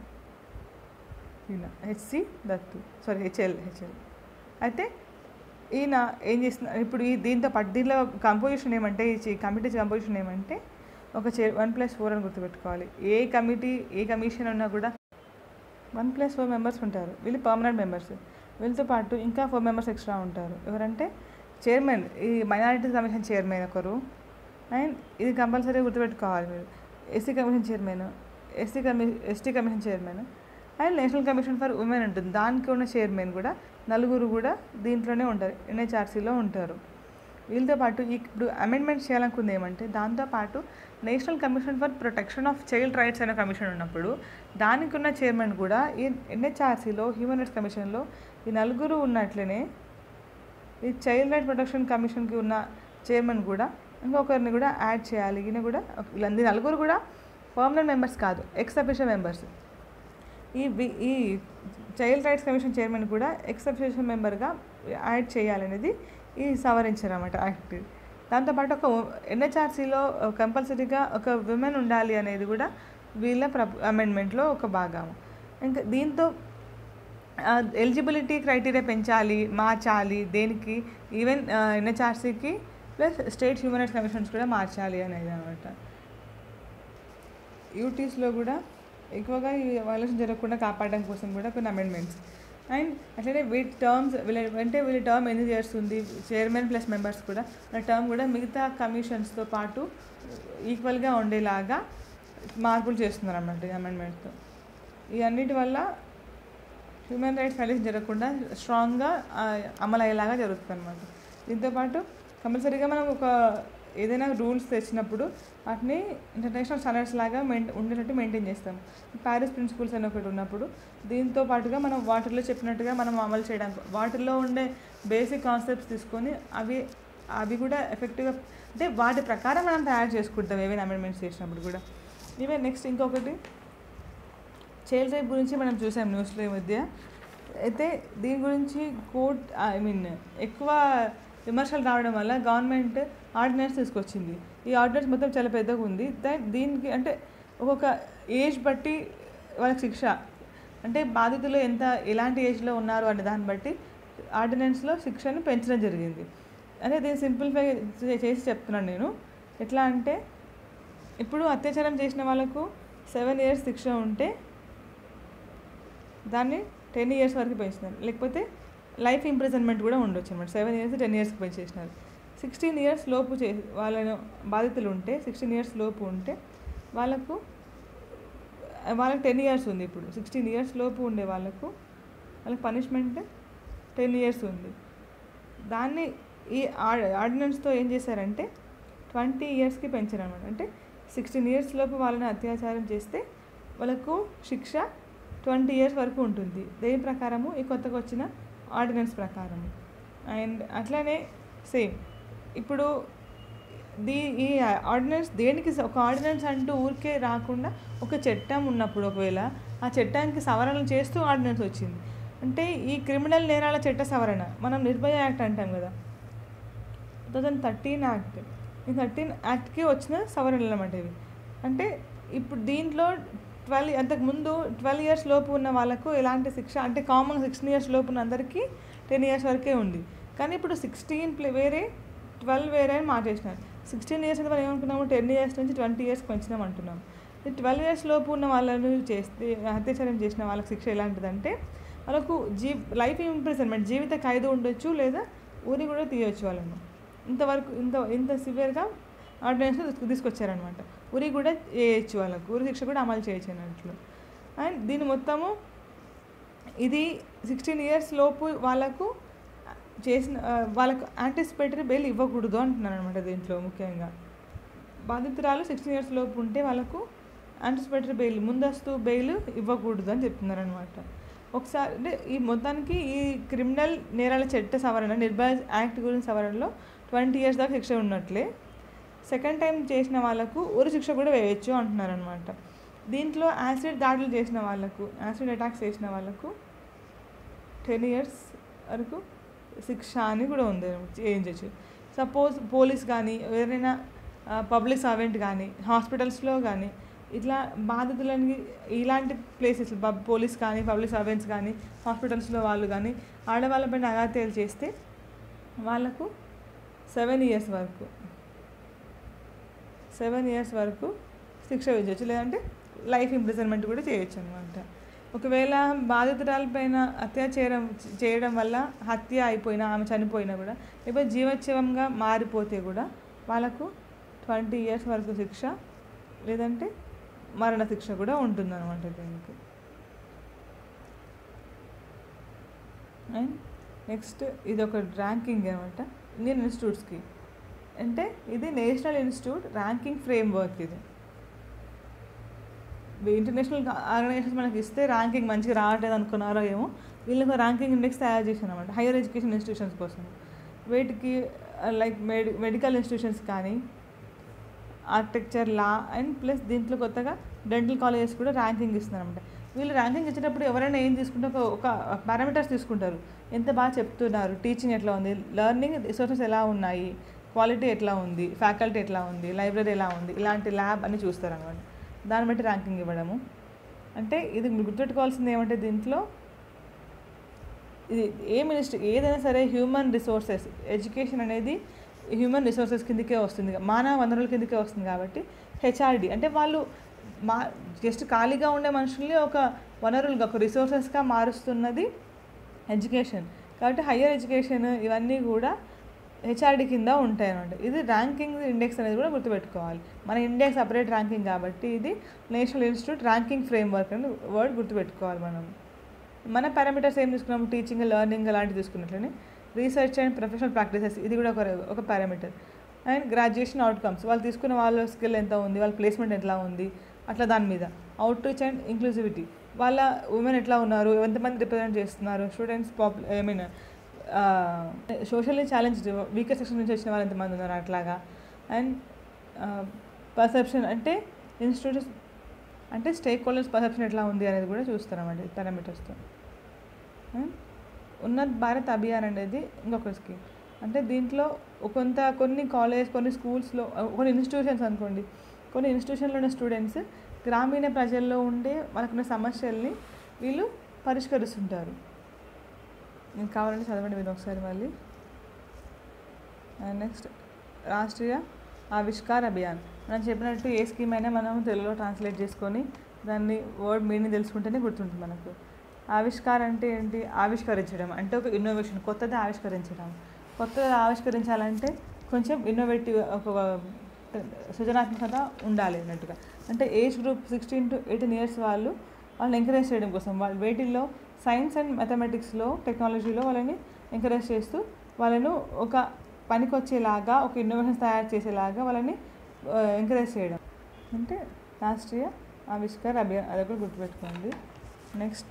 ఈయన HC Dattu sorry HL HL అయితే ఈయన ఏం చేస్తున్నారు ఇప్పుడు ఈ దీంతో పాటు దీనిలో కంపోజిషన్ ఏమంటే ఈ కమిటీ కంపోజిషన్ ఏమంటే ఒక చైర్ వన్ ప్లస్ ఫోర్ అని గుర్తుపెట్టుకోవాలి ఏ కమిటీ ఏ కమిషన్ ఉన్నా కూడా వన్ ప్లస్ ఫోర్ మెంబర్స్ ఉంటారు వీళ్ళు పర్మనెంట్ మెంబర్స్ వీళ్ళతో పాటు ఇంకా ఫోర్ మెంబర్స్ ఎక్స్ట్రా ఉంటారు ఎవరంటే చైర్మన్ ఈ మైనారిటీస్ కమిషన్ చైర్మన్ ఒకరు అండ్ ఇది కంపల్సరీ గుర్తుపెట్టుకోవాలి మీరు SC commission chairman SC commi ST commission chairman and national commission for women ఉంటుంది దానికి ఉన్న చైర్మన్ కూడా నలుగురు కూడా దీంట్లోనే ఉంటారు ఎన్హెచ్ఆర్సీలో ఉంటారు వీళ్ళతో పాటు ఈ ఇప్పుడు అమెండ్మెంట్ చేయాలనుకుంది ఏమంటే దాంతోపాటు national commission for protection of child rights అనే కమిషన్ ఉన్నప్పుడు దానికి ఉన్న చైర్మన్ కూడా ఈ ఎన్హెచ్ఆర్సీలో హ్యూమన్ రైట్స్ కమిషన్లో ఈ నలుగురు ఉన్నట్లనే ఈ చైల్డ్ రైట్ ప్రొటెక్షన్ కమిషన్కి ఉన్న చైర్మన్ కూడా ఇంకొకరిని కూడా యాడ్ చేయాలి ఈయన కూడా వీళ్ళందరి నలుగురు కూడా పర్మనెంట్ మెంబర్స్ కాదు ఎక్స్ అఫీషియల్ మెంబర్స్ ఈ వి- ఈ చైల్డ్ రైట్స్ కమిషన్ చైర్మన్ కూడా ఎక్స్ అఫీషియల్ మెంబర్గా యాడ్ చేయాలనేది ఈ సవరించారు అన్నమాట యాక్ట్ దాంతోపాటు ఒక ఎన్హెచ్ఆర్సీలో కంపల్సరీగా ఒక విమెన్ ఉండాలి అనేది కూడా వీళ్ళ ప్ర అమెండ్మెంట్లో ఒక భాగం ఇంకా దీంతో ఎలిజిబిలిటీ క్రైటీరియా పెంచాలి మార్చాలి దేనికి ఈవెన్ ఎన్హెచ్ఆర్సీకి plus state human rights commissions కూడా మార్చాలి అనేది అనమాట యూటీస్లో కూడా ఎక్కువగా ఈ వైలేషన్ జరగకుండా కాపాడడం కోసం కూడా కొన్ని అమెండ్మెంట్స్ అండ్ అట్లనే వీటి టర్మ్స్ వీళ్ళ అంటే వీళ్ళ టర్మ్ ఎన్ని ఇయర్స్ ఉంది చైర్మన్ ప్లస్ మెంబర్స్ కూడా వాళ్ళ టర్మ్ కూడా మిగతా కమిషన్స్తో పాటు ఈక్వల్గా ఉండేలాగా మార్పులు చేస్తున్నారు అన్నమాట ఈ అమెండ్మెంట్తో ఈ అన్నిటి వల్ల హ్యూమన్ రైట్స్ వైలేషన్ జరగకుండా స్ట్రాంగ్గా అమలు అయ్యేలాగా జరుగుతుంది అనమాట దీంతోపాటు కంపల్సరీగా మనం ఒక ఏదైనా రూల్స్ తెచ్చినప్పుడు వాటిని ఇంటర్నేషనల్ స్టాండర్డ్స్ లాగా మెయిన్ ఉండేటట్టు మెయింటైన్ చేస్తాం ప్యారిస్ ప్రిన్సిపల్స్ అని ఒకటి ఉన్నప్పుడు దీంతో పాటుగా మనం వాటర్లో చెప్పినట్టుగా మనం అమలు చేయడానికి వాటర్లో ఉండే బేసిక్ కాన్సెప్ట్స్ తీసుకొని అవి అవి కూడా ఎఫెక్టివ్గా అంటే వాటి ప్రకారం మనం తయారు చేసుకుంటాం ఏవైనా అమెండ్మెంట్స్ చేసినప్పుడు కూడా ఇవే నెక్స్ట్ ఇంకొకటి చైల్డ్ రేప్ గురించి మనం చూసాం న్యూస్లో ఈ మధ్య అయితే దీని గురించి కోర్ట్ ఐ మీన్ ఎక్కువ విమర్శలు రావడం వల్ల గవర్నమెంట్ ఆర్డినెన్స్ తీసుకొచ్చింది ఈ ఆర్డినెన్స్ మొత్తం చాలా పెద్దగా ఉంది దా- దీనికి అంటే ఒక్కొక్క ఏజ్ బట్టి వాళ్ళకి శిక్ష అంటే బాధితులు ఎంత ఎలాంటి ఏజ్లో ఉన్నారు అనే దాన్ని బట్టి ఆర్డినెన్స్లో శిక్షను పెంచడం జరిగింది అంటే దీన్ని సింప్లిఫై చేసి చెప్తున్నాను నేను ఎట్లా అంటే ఇప్పుడు అత్యాచారం చేసిన వాళ్ళకు సెవెన్ ఇయర్స్ శిక్ష ఉంటే దాన్ని టెన్ ఇయర్స్ వరకు పెంచుతున్నారు లేకపోతే లైఫ్ ఇంప్రిజన్మెంట్ కూడా ఉండొచ్చు అనమాట సెవెన్ ఇయర్స్ టెన్ ఇయర్స్కి పెంచేసినారు సిక్స్టీన్ ఇయర్స్ లోపు చే వాళ్ళను బాధితులు ఉంటే సిక్స్టీన్ ఇయర్స్ లోపు ఉంటే వాళ్ళకు వాళ్ళకి టెన్ ఇయర్స్ ఉంది ఇప్పుడు సిక్స్టీన్ ఇయర్స్ లోపు ఉండే వాళ్ళకు వాళ్ళకి పనిష్మెంట్ టెన్ ఇయర్స్ ఉంది దాన్ని ఈ ఆర్డినెన్స్తో ఏం చేశారంటే ట్వంటీ ఇయర్స్కి పెంచారు అనమాట అంటే సిక్స్టీన్ ఇయర్స్ లోపు వాళ్ళని అత్యాచారం చేస్తే వాళ్ళకు శిక్ష ట్వంటీ ఇయర్స్ వరకు ఉంటుంది దేని ప్రకారము ఈ కొత్తగా వచ్చిన ఆర్డినెన్స్ ప్రకారము అండ్ అట్లానే సేమ్ ఇప్పుడు దీ ఈ ఆర్డినెన్స్ దేనికి స- ఒక ఆర్డినెన్స్ అంటూ ఊరికే రాకుండా ఒక చట్టం ఉన్నప్పుడు ఒకవేళ ఆ చట్టానికి సవరణలు చేస్తూ ఆర్డినెన్స్ వచ్చింది అంటే ఈ క్రిమినల్ నేరాల చట్ట సవరణ మనం నిర్భయ యాక్ట్ అంటాం కదా టూ థౌజండ్ థర్టీన్ యాక్ట్ ఈ థర్టీన్ యాక్ట్కి వచ్చిన సవరణలు అన్నమాట ఇవి అంటే ఇప్పుడు దీంట్లో ట్వెల్వ్ అంతకుముందు ట్వెల్వ్ ఇయర్స్ లోపు ఉన్న వాళ్ళకు ఎలాంటి శిక్ష అంటే కామన్ సిక్స్టీన్ ఇయర్స్ లోపు ఉన్న అందరికీ టెన్ ఇయర్స్ వరకే ఉంది కానీ ఇప్పుడు సిక్స్టీన్ ప్లే వేరే ట్వెల్వ్ వేరే అని మార్చేసినారు సిక్స్టీన్ ఇయర్స్ అయితే మనం ఏమనుకున్నాము టెన్ ఇయర్స్ నుంచి ట్వంటీ ఇయర్స్ పెంచినాం అంటున్నాం ఈ ట్వెల్వ్ ఇయర్స్ లోపు ఉన్న వాళ్ళను చేస్తే అత్యాచారం చేసిన వాళ్ళకి శిక్ష ఎలాంటిదంటే వాళ్ళకు జీ లైఫ్ ఇంప్రిజన్మెంట్ జీవిత ఖైదు ఉండొచ్చు లేదా ఊరి కూడా తీయవచ్చు వాళ్ళను ఇంతవరకు ఇంత ఇంత సివియర్గా ఆర్డినెన్స్ తీసుకొచ్చారనమాట ఉరి కూడా వేయచ్చు వాళ్ళకు ఉరి శిక్ష కూడా అమలు చేయొచ్చు అన్నట్లు అండ్ దీని మొత్తము ఇది సిక్స్టీన్ ఇయర్స్ లోపు వాళ్ళకు చేసిన ఆ, వాళ్ళకు యాంటిసిపేటరీ బెయిల్ ఇవ్వకూడదు అంటున్నారు అనమాట దీంట్లో ముఖ్యంగా బాధితురాలు సిక్స్టీన్ ఇయర్స్ లోపు ఉంటే వాళ్ళకు యాంటిసిపేటరీ బెయిల్ ముందస్తు బెయిల్ ఇవ్వకూడదు అని చెప్తున్నారు అనమాట ఒకసారి అంటే ఈ మొత్తానికి ఈ క్రిమినల్ నేరాల చట్ట సవరణ నిర్భయ యాక్ట్ గురించి సవరణలో ట్వంటీ ఇయర్స్ దాకా శిక్ష ఉన్నట్లే సెకండ్ టైం చేసిన వాళ్ళకు ఉరి శిక్ష కూడా వేయచ్చు అంటున్నారు అనమాట దీంట్లో యాసిడ్ దాడులు చేసిన వాళ్ళకు యాసిడ్ అటాక్స్ చేసిన వాళ్ళకు టెన్ ఇయర్స్ వరకు శిక్ష అని కూడా ఉంది చేయించవచ్చు సపోజ్ పోలీస్ కానీ ఎవరైనా పబ్లిక్ సర్వెంట్ కానీ హాస్పిటల్స్లో కానీ ఇట్లా బాధితులని ఇలాంటి ప్లేసెస్ పోలీస్ కానీ పబ్లిక్ సర్వెంట్స్ కానీ హాస్పిటల్స్లో వాళ్ళు కానీ ఆడవాళ్ళపైన అగాత్యాలు చేస్తే వాళ్ళకు సెవెన్ ఇయర్స్ వరకు సెవెన్ ఇయర్స్ వరకు శిక్ష విధించవచ్చు లేదంటే లైఫ్ ఇంప్రిజన్మెంట్ కూడా చేయొచ్చు అనమాట ఒకవేళ బాధితురాలపైన అత్యాచారం చేయడం వల్ల హత్య అయిపోయినా ఆమె చనిపోయినా కూడా లేకపోతే జీవోత్సవంగా మారిపోతే కూడా వాళ్ళకు ట్వంటీ ఇయర్స్ వరకు శిక్ష లేదంటే మరణ శిక్ష కూడా ఉంటుందన్నమాట దీనికి అండ్ నెక్స్ట్ ఇది ఒక ర్యాంకింగ్ అనమాట ఇండియన్ ఇన్స్టిట్యూట్స్కి అంటే ఇది national institute ranking framework ఇది ఇంటర్నేషనల్ ఆర్గనైజేషన్స్ మనకి ఇస్తే ర్యాంకింగ్ మంచిగా రావట్లేదు అనుకున్నారో ఏమో వీళ్ళకి ర్యాంకింగ్ ఇండెక్స్ తయారు చేశాను అనమాట హైయర్ ఎడ్యుకేషన్ ఇన్స్టిట్యూషన్స్ కోసం వీటికి లైక్ మెడి మెడికల్ ఇన్స్టిట్యూషన్స్ కానీ ఆర్కిటెక్చర్ లా అండ్ ప్లస్ దీంట్లో కొత్తగా డెంటల్ కాలేజెస్ కూడా ర్యాంకింగ్ ఇస్తున్నారు అనమాట వీళ్ళు ర్యాంకింగ్ ఇచ్చేటప్పుడు ఎవరైనా ఏం తీసుకుంటే ఒక ఒక పారామీటర్స్ తీసుకుంటారు ఎంత బాగా చెప్తున్నారు టీచింగ్ ఎట్లా ఉంది లెర్నింగ్ రిసోర్సెస్ ఎలా ఉన్నాయి క్వాలిటీ ఎట్లా ఉంది ఫ్యాకల్టీ ఎట్లా ఉంది లైబ్రరీ ఎలా ఉంది ఇలాంటి ల్యాబ్ అని చూస్తారు అనమాట దాన్ని బట్టి ర్యాంకింగ్ ఇవ్వడము అంటే ఇది మీరు గుర్తుపెట్టుకోవాల్సింది ఏమంటే దీంట్లో ఇది ఏ మినిస్ట్రీ ఏదైనా సరే హ్యూమన్ రిసోర్సెస్ ఎడ్యుకేషన్ అనేది హ్యూమన్ రిసోర్సెస్ కిందకే వస్తుంది మానవ వనరుల కిందకే వస్తుంది కాబట్టి హెచ్ఆర్డి అంటే వాళ్ళు మా జస్ట్ ఖాళీగా ఉండే మనుషుల్ని ఒక వనరులుగా ఒక రిసోర్సెస్గా మారుస్తున్నది ఎడ్యుకేషన్ కాబట్టి హయ్యర్ ఎడ్యుకేషన్ ఇవన్నీ కూడా హెచ్ఆర్డి కింద ఉంటాయి అనమాట ఇది ర్యాంకింగ్ ఇండెక్స్ అనేది కూడా గుర్తుపెట్టుకోవాలి మన ఇండియా సపరేట్ ర్యాంకింగ్ కాబట్టి ఇది national institute ranking framework అని వర్డ్ గుర్తుపెట్టుకోవాలి మనం మన పారామీటర్స్ ఏం తీసుకున్నాం టీచింగ్ లెర్నింగ్ అలాంటివి తీసుకున్నట్లనే రీసెర్చ్ అండ్ ప్రొఫెషనల్ ప్రాక్టీసెస్ ఇది కూడా ఒక ఒక పారామీటర్ అండ్ గ్రాడ్యుయేషన్ అవుట్కమ్స్ వాళ్ళు తీసుకున్న వాళ్ళ స్కిల్ ఎంత ఉంది వాళ్ళ ప్లేస్మెంట్ ఎట్లా ఉంది అట్లా దాని మీద అవుట్ రీచ్ అండ్ ఇంక్లూసివిటీ వాళ్ళ ఉమెన్ ఎట్లా ఉన్నారు ఎంతమంది రిప్రజెంట్ చేస్తున్నారు students popul I mean socially challenge weaker section నుంచి వచ్చిన వాళ్ళు ఎంతమంది ఉన్నారు అట్లాగా అండ్ పర్సెప్షన్ అంటే ఇన్స్టిట్యూట్స్ అంటే స్టేక్ హోల్డర్స్ పర్సెప్షన్ ఎట్లా ఉంది అనేది కూడా చూస్తారన్నమాట పారామీటర్స్తో ఉన్నత్ భారత్ అభియాన్ అనేది ఇంకొక స్కీమ్ అంటే దీంట్లో కొంత కొన్ని కాలేజ్ కొన్ని స్కూల్స్లో కొన్ని ఇన్స్టిట్యూషన్స్ అనుకోండి కొన్ని ఇన్స్టిట్యూషన్లో ఉన్న స్టూడెంట్స్ గ్రామీణ ప్రజల్లో ఉండే వాళ్ళకున్న సమస్యల్ని వీళ్ళు పరిష్కరిస్తుంటారు మీకు కావాలంటే చదవండి మీరు ఒకసారి మళ్ళీ అండ్ నెక్స్ట్ రాష్ట్రీయ ఆవిష్కార్ అభియాన్ మనం చెప్పినట్టు ఏ స్కీమ్ అయినా మనం తెలుగులో ట్రాన్స్లేట్ చేసుకొని దాన్ని వర్డ్ మీనింగ్ తెలుసుకుంటేనే గుర్తుంటుంది మనకు ఆవిష్కార్ అంటే ఏంటి ఆవిష్కరించడం అంటే ఒక ఇన్నోవేషన్ కొత్తది ఆవిష్కరించడం కొత్తది ఆవిష్కరించాలంటే కొంచెం ఇన్నోవేటివ్ ఒక సృజనాత్మకత ఉండాలి అన్నట్టుగా అంటే age group sixteen to eighteen years వాళ్ళు వాళ్ళని ఎంకరేజ్ చేయడం కోసం వాళ్ళు వేటిల్లో సైన్స్ అండ్ మ్యాథమెటిక్స్లో టెక్నాలజీలో వాళ్ళని ఎంకరేజ్ చేస్తూ వాళ్ళను ఒక పనికొచ్చేలాగా ఒక ఇన్నోవేషన్స్ తయారు చేసేలాగా వాళ్ళని ఎంకరేజ్ చేయడం అంటే రాష్ట్రీయ ఆవిష్కార్ అభియాన్ అది కూడా గుర్తుపెట్టుకోండి నెక్స్ట్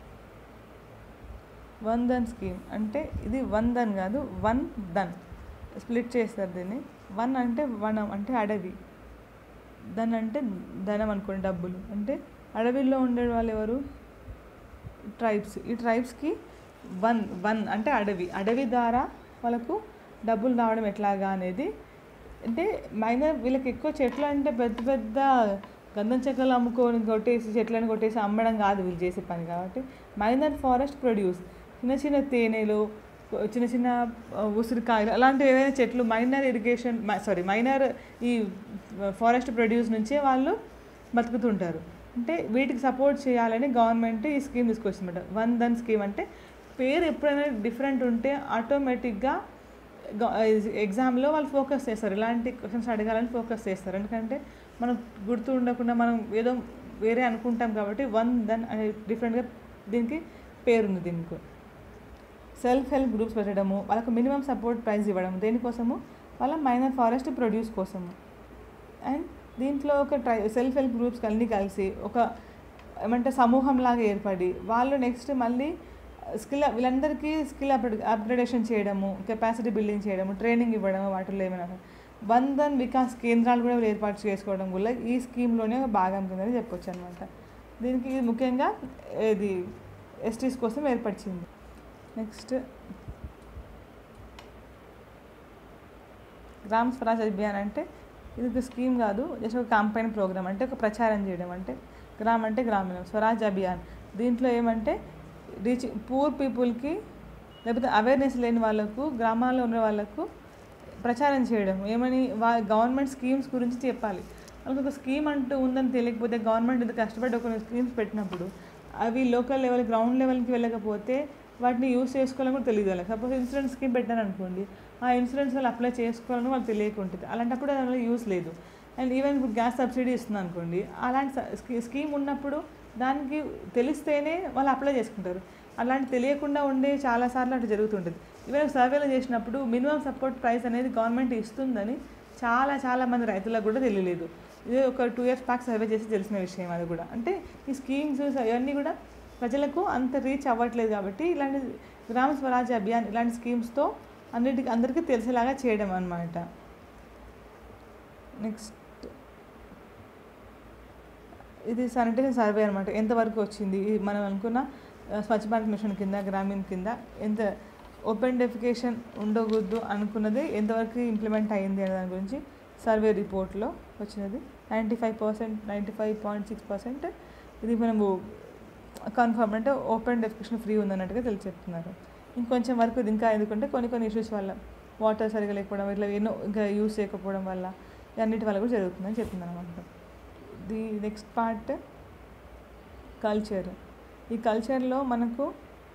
వన్ ధన్ స్కీమ్ అంటే ఇది వన్ ధన్ కాదు వన్ ధన్ స్ప్లిట్ చేస్తారు దీన్ని వన్ అంటే వనం అంటే అడవి ధన్ అంటే ధనం అనుకోండి డబ్బులు అంటే అడవిలో ఉండే వాళ్ళు ఎవరు ట్రైబ్స్ ఈ ట్రైబ్స్కి వన్ వన్ అంటే అడవి అడవి ద్వారా వాళ్ళకు డబ్బులు రావడం ఎట్లాగా అనేది అంటే మైనర్ వీళ్ళకి ఎక్కువ చెట్లు అంటే పెద్ద పెద్ద గంధం చెక్కలు అమ్ముకొని కొట్టేసి చెట్లను కొట్టేసి అమ్మడం కాదు వీళ్ళు చేసే పని కాబట్టి మైనర్ ఫారెస్ట్ ప్రొడ్యూస్ చిన్న చిన్న తేనెలు చిన్న చిన్న ఉసిరికాయలు అలాంటివి ఏవైనా చెట్లు మైనర్ ఇరిగేషన్ సారీ మైనర్ ఈ ఫారెస్ట్ ప్రొడ్యూస్ నుంచే వాళ్ళు బతుకుతుంటారు అంటే వీటికి సపోర్ట్ చేయాలని గవర్నమెంట్ ఈ స్కీమ్ తీసుకొచ్చిందన్నమాట వన్ ధన్ స్కీమ్ అంటే పేరు ఎప్పుడైనా డిఫరెంట్ ఉంటే ఆటోమేటిక్గా ఎగ్జామ్లో వాళ్ళు ఫోకస్ చేస్తారు ఇలాంటి క్వశ్చన్స్ అడగాలని ఫోకస్ చేస్తారు ఎందుకంటే మనం గుర్తు ఉండకుండా మనం ఏదో వేరే అనుకుంటాం కాబట్టి వన్ దన్ అనే డిఫరెంట్గా దీనికి పేరుంది దీనికి సెల్ఫ్ హెల్ప్ గ్రూప్స్ పెట్టడము వాళ్ళకు మినిమం సపోర్ట్ ప్రైస్ ఇవ్వడం దేనికోసము వాళ్ళ మైనర్ ఫారెస్ట్ ప్రొడ్యూస్ కోసము అండ్ దీంట్లో ఒక ట్రై సెల్ఫ్ హెల్ప్ గ్రూప్స్ అన్నీ కలిసి ఒక ఏమంటే సమూహంలాగా ఏర్పడి వాళ్ళు నెక్స్ట్ మళ్ళీ స్కిల్ వీళ్ళందరికీ స్కిల్ అప్గ్రేడ్ అప్గ్రేడేషన్ చేయడము కెపాసిటీ బిల్డింగ్ చేయడము ట్రైనింగ్ ఇవ్వడము వాటిల్లో ఏమైనా బంధన్ వికాస్ కేంద్రాలు కూడా వీళ్ళు ఏర్పాటు చేసుకోవడం వల్ల ఈ స్కీమ్లోనే ఒక భాగం కిందని చెప్పొచ్చు అనమాట దీనికి ఇది ముఖ్యంగా ఇది ఎస్టీస్ కోసం ఏర్పరిచింది నెక్స్ట్ గ్రామ స్వరాజ్ అభియాన్ అంటే ఇది ఒక స్కీమ్ కాదు జస్ట్ ఒక క్యాంపెయిన్ ప్రోగ్రామ్ అంటే ఒక ప్రచారం చేయడం అంటే గ్రామ్ అంటే గ్రామీణం స్వరాజ్ అభియాన్ దీంట్లో ఏమంటే రీచ్ పూర్ పీపుల్కి లేకపోతే అవేర్నెస్ లేని వాళ్ళకు గ్రామాల్లో ఉన్న వాళ్ళకు ప్రచారం చేయడం ఏమని వా గవర్నమెంట్ స్కీమ్స్ గురించి చెప్పాలి వాళ్ళకి ఒక స్కీమ్ అంటూ ఉందని తెలియకపోతే గవర్నమెంట్ ఇంత కష్టపడి ఒక స్కీమ్స్ పెట్టినప్పుడు అవి లోకల్ లెవెల్ గ్రౌండ్ లెవెల్కి వెళ్ళకపోతే వాటిని యూస్ చేసుకోవాలని కూడా తెలియదు వాళ్ళకి సపోజ్ ఇన్సూరెన్స్ స్కీమ్ పెట్టారు అనుకోండి ఆ ఇన్సూరెన్స్ వాళ్ళు అప్లై చేసుకోవాలని వాళ్ళు తెలియకుంటుంది అలాంటప్పుడు దానివల్ల యూస్ లేదు అండ్ ఈవెన్ ఇప్పుడు గ్యాస్ సబ్సిడీ ఇస్తుంది అనుకోండి అలాంటి స- స్కీ- స్కీమ్ ఉన్నప్పుడు దానికి తెలిస్తేనే వాళ్ళు అప్లై చేసుకుంటారు అలాంటి తెలియకుండా ఉండే చాలాసార్లు అట్లా జరుగుతుంటుంది ఈవెన్ సర్వేలు చేసినప్పుడు మినిమం సపోర్ట్ ప్రైస్ అనేది గవర్నమెంట్ ఇస్తుందని చాలా చాలా మంది రైతులకు కూడా తెలియలేదు ఇది ఒక టూ ఇయర్స్ బ్యాక్ సర్వే చేసి తెలిసిన విషయం అది కూడా అంటే ఈ స్కీమ్స్ ఇవన్నీ కూడా ప్రజలకు అంత రీచ్ అవ్వట్లేదు కాబట్టి ఇలాంటి గ్రామ స్వరాజ్ అభియాన్ ఇలాంటి స్కీమ్స్తో అన్నిటికీ అందరికీ తెలిసేలాగా చేయడం అన్నమాట నెక్స్ట్ ఇది శానిటేషన్ సర్వే అనమాట ఎంతవరకు వచ్చింది ఇది మనం అనుకున్న ఆ, స్వచ్ఛ భారత్ మిషన్ కింద గ్రామీణ కింద ఎంత ఓపెన్ డెఫికేషన్ ఉండకూడదు అనుకున్నది ఎంతవరకు ఇంప్లిమెంట్ అయ్యింది అనే దాని గురించి సర్వే రిపోర్ట్లో వచ్చినది ninety five percent ninety five point six percent ఇది మనము కన్ఫర్మ్ అంటే ఓపెన్ డెఫికేషన్ ఫ్రీ ఉందన్నట్టుగా తెలిసి చెప్తున్నారు ఇంకొంచెం వరకు ఇది ఇంకా ఎందుకంటే కొన్ని కొన్ని ఇష్యూస్ వల్ల వాటర్ సరిగా లేకపోవడం ఇట్లా ఎన్నో ఇంకా యూస్ చేయకపోవడం వల్ల అన్నిటి వల్ల కూడా జరుగుతుందని చెప్తుంది అనమాట ది నెక్స్ట్ పార్ట్ కల్చర్ ఈ కల్చర్లో మనకు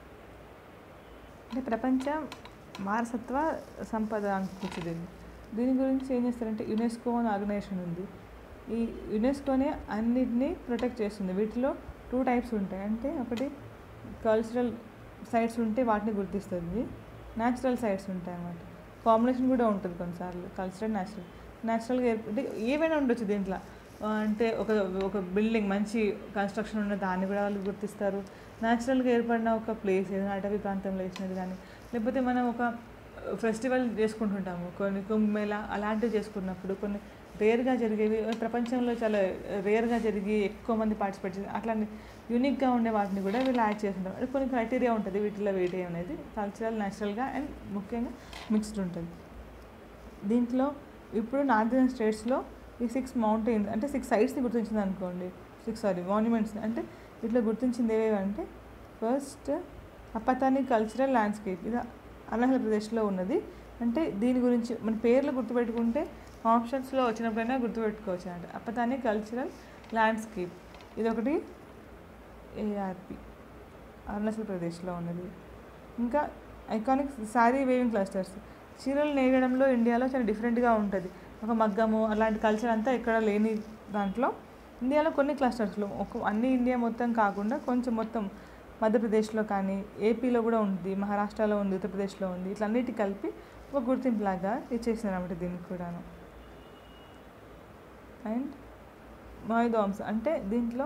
అంటే ప్రపంచ వారసత్వ సంపద అనుకోవచ్చు దీన్ని దీని గురించి ఏం చేస్తారంటే యునెస్కో అని ఆర్గనైజేషన్ ఉంది ఈ యునెస్కోనే అన్నిటినీ ప్రొటెక్ట్ చేస్తుంది వీటిలో టూ టైప్స్ ఉంటాయి అంటే ఒకటి కల్చరల్ సైట్స్ ఉంటే వాటిని గుర్తిస్తుంది న్యాచురల్ సైట్స్ ఉంటాయి అన్నమాట కాంబినేషన్ కూడా ఉంటుంది కొన్నిసార్లు కల్చరల్ న్యాచురల్ న్యాచురల్గా అంటే ఏవైనా ఉండొచ్చు దీంట్లో ఆ, అంటే ఒక ఒక బిల్డింగ్ మంచి కన్స్ట్రక్షన్ ఉన్న దాన్ని కూడా వాళ్ళు గుర్తిస్తారు న్యాచురల్గా ఏర్పడిన ఒక ప్లేస్ ఏదైనా అటవీ ప్రాంతంలో వేసినది కానీ లేకపోతే మనం ఒక ఫెస్టివల్ చేసుకుంటుంటాము కొన్ని కుంభమేళ అలాంటివి చేసుకున్నప్పుడు కొన్ని రేర్గా జరిగేవి ప్రపంచంలో చాలా రేర్గా జరిగి ఎక్కువ మంది పార్టిసిపేట్ చేసి అట్లాంటి యూనిక్గా ఉండే వాటిని కూడా వీళ్ళు యాడ్ చేస్తుంటారు అంటే కొన్ని క్రైటీరియా ఉంటుంది వీటిలో వేటి అనేది కల్చరల్ నేచురల్గా అండ్ ముఖ్యంగా మిక్స్డ్ ఉంటుంది దీంట్లో ఇప్పుడు నార్థన్ స్టేట్స్లో ఈ సిక్స్ మౌంటైన్స్ అంటే సిక్స్ సైట్స్ని గుర్తించింది అనుకోండి సిక్స్ సారీ మాన్యుమెంట్స్ అంటే ఇట్లా గుర్తించింది ఏవేవి అంటే ఫస్ట్ అపతాని కల్చరల్ ల్యాండ్స్కేప్ ఇది అరుణాచల్ ప్రదేశ్లో ఉన్నది అంటే దీని గురించి మన పేర్లు గుర్తుపెట్టుకుంటే ఆప్షన్స్లో వచ్చినప్పుడైనా గుర్తుపెట్టుకోవచ్చు అంటే అపతాని కల్చరల్ ల్యాండ్స్కేప్ ఇది ఒకటి ఏఆర్పి అరుణాచల్ ప్రదేశ్లో ఉన్నది ఇంకా ఐకానిక్ శారీ వేవింగ్ క్లస్టర్స్ చీరలు నేయడంలో ఇండియాలో చాలా డిఫరెంట్గా ఉంటుంది ఒక మగ్గము అలాంటి కల్చర్ అంతా ఎక్కడ లేని దాంట్లో ఇండియాలో కొన్ని క్లస్టర్స్లో ఒక అన్ని ఇండియా మొత్తం కాకుండా కొంచెం మొత్తం మధ్యప్రదేశ్లో కానీ ఏపీలో కూడా ఉంది మహారాష్ట్రలో ఉంది ఉత్తరప్రదేశ్లో ఉంది ఇట్లా అన్నిటి కలిపి ఒక గుర్తింపులాగా ఇచ్చేసినారు అన్నమాట దీనికి కూడాను అండ్ మాయిదోమ్స్ అంటే దీంట్లో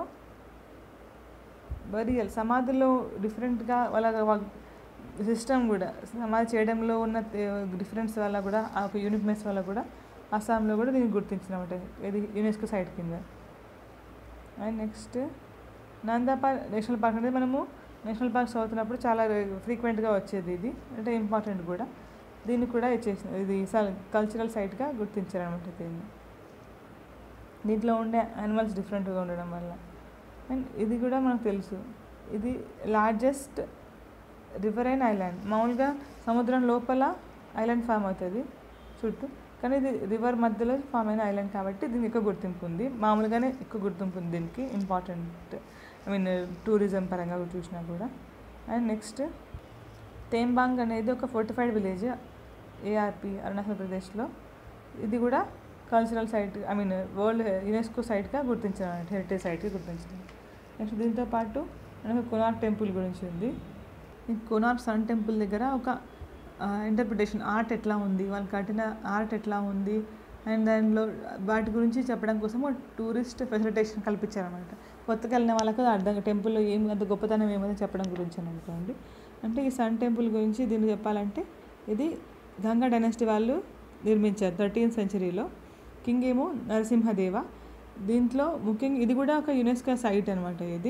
బరియల్ సమాధిలో డిఫరెంట్గా వాళ్ళ సిస్టమ్ కూడా సమాధి చేయడంలో ఉన్న డిఫరెన్స్ వల్ల కూడా ఆ ఒక యూనిక్నెస్ వల్ల కూడా అస్సాంలో కూడా దీన్ని గుర్తించినమాట ఇది యునెస్కో సైట్ కింద and next Namdapha national park అనేది మనము నేషనల్ పార్క్ చదువుతున్నప్పుడు చాలా ఫ్రీక్వెంట్గా వచ్చేది ఇది అంటే ఇంపార్టెంట్ కూడా దీన్ని కూడా ఇచ్చేసింది ఇది కల్చరల్ సైట్గా గుర్తించారు అనమాట దీన్ని దీంట్లో ఉండే యానిమల్స్ డిఫరెంట్గా ఉండడం వల్ల అండ్ ఇది కూడా మనకు తెలుసు ఇది లార్జెస్ట్ రివరైన్ ఐలాండ్ మామూలుగా సముద్రం లోపల ఐలాండ్ ఫామ్ అవుతుంది చుట్టూ కానీ ఇది రివర్ మధ్యలో ఫామ్ అయిన ఐలాండ్ కాబట్టి దీనికి ఎక్కువ గుర్తింపు ఉంది మామూలుగానే ఎక్కువ గుర్తింపు ఉంది దీనికి ఇంపార్టెంట్ ఐ మీన్ టూరిజం పరంగా చూసినా కూడా అండ్ నెక్స్ట్ తేంబాంగ్ అనేది ఒక ఫోర్టిఫైడ్ విలేజ్ ఏఆర్పి అరుణాచల్ ప్రదేశ్లో ఇది కూడా cultural site I mean world UNESCO సైట్గా గుర్తించారు హెరిటేజ్ సైట్గా గుర్తించారు నెక్స్ట్ దీంతో పాటు మనకు కొనార్క్ టెంపుల్ గురించి ఉంది ఈ కొనార్క్ సన్ టెంపుల్ దగ్గర ఒక ఇంటర్ప్రిటేషన్ ఆర్ట్ ఎట్లా ఉంది వాళ్ళు కట్టిన ఆర్ట్ ఎట్లా ఉంది అండ్ దానిలో వాటి గురించి చెప్పడం కోసం ఒక టూరిస్ట్ ఫెసిలిటేషన్ కల్పించారనమాట కొత్తగా వెళ్ళిన వాళ్ళకి అది అర్థం టెంపుల్లో ఏం అంత గొప్పతనం ఏమైనా చెప్పడం గురించి అని అనుకోండి అంటే ఈ సన్ టెంపుల్ గురించి దీన్ని చెప్పాలంటే ఇది గంగా డైనాసిటీ వాళ్ళు నిర్మించారు థర్టీన్త్ సెంచరీలో కింగ్ ఏమో నరసింహదేవ దీంట్లో ముఖ్యంగా ఇది కూడా ఒక యునెస్కో సైట్ అనమాట ఇది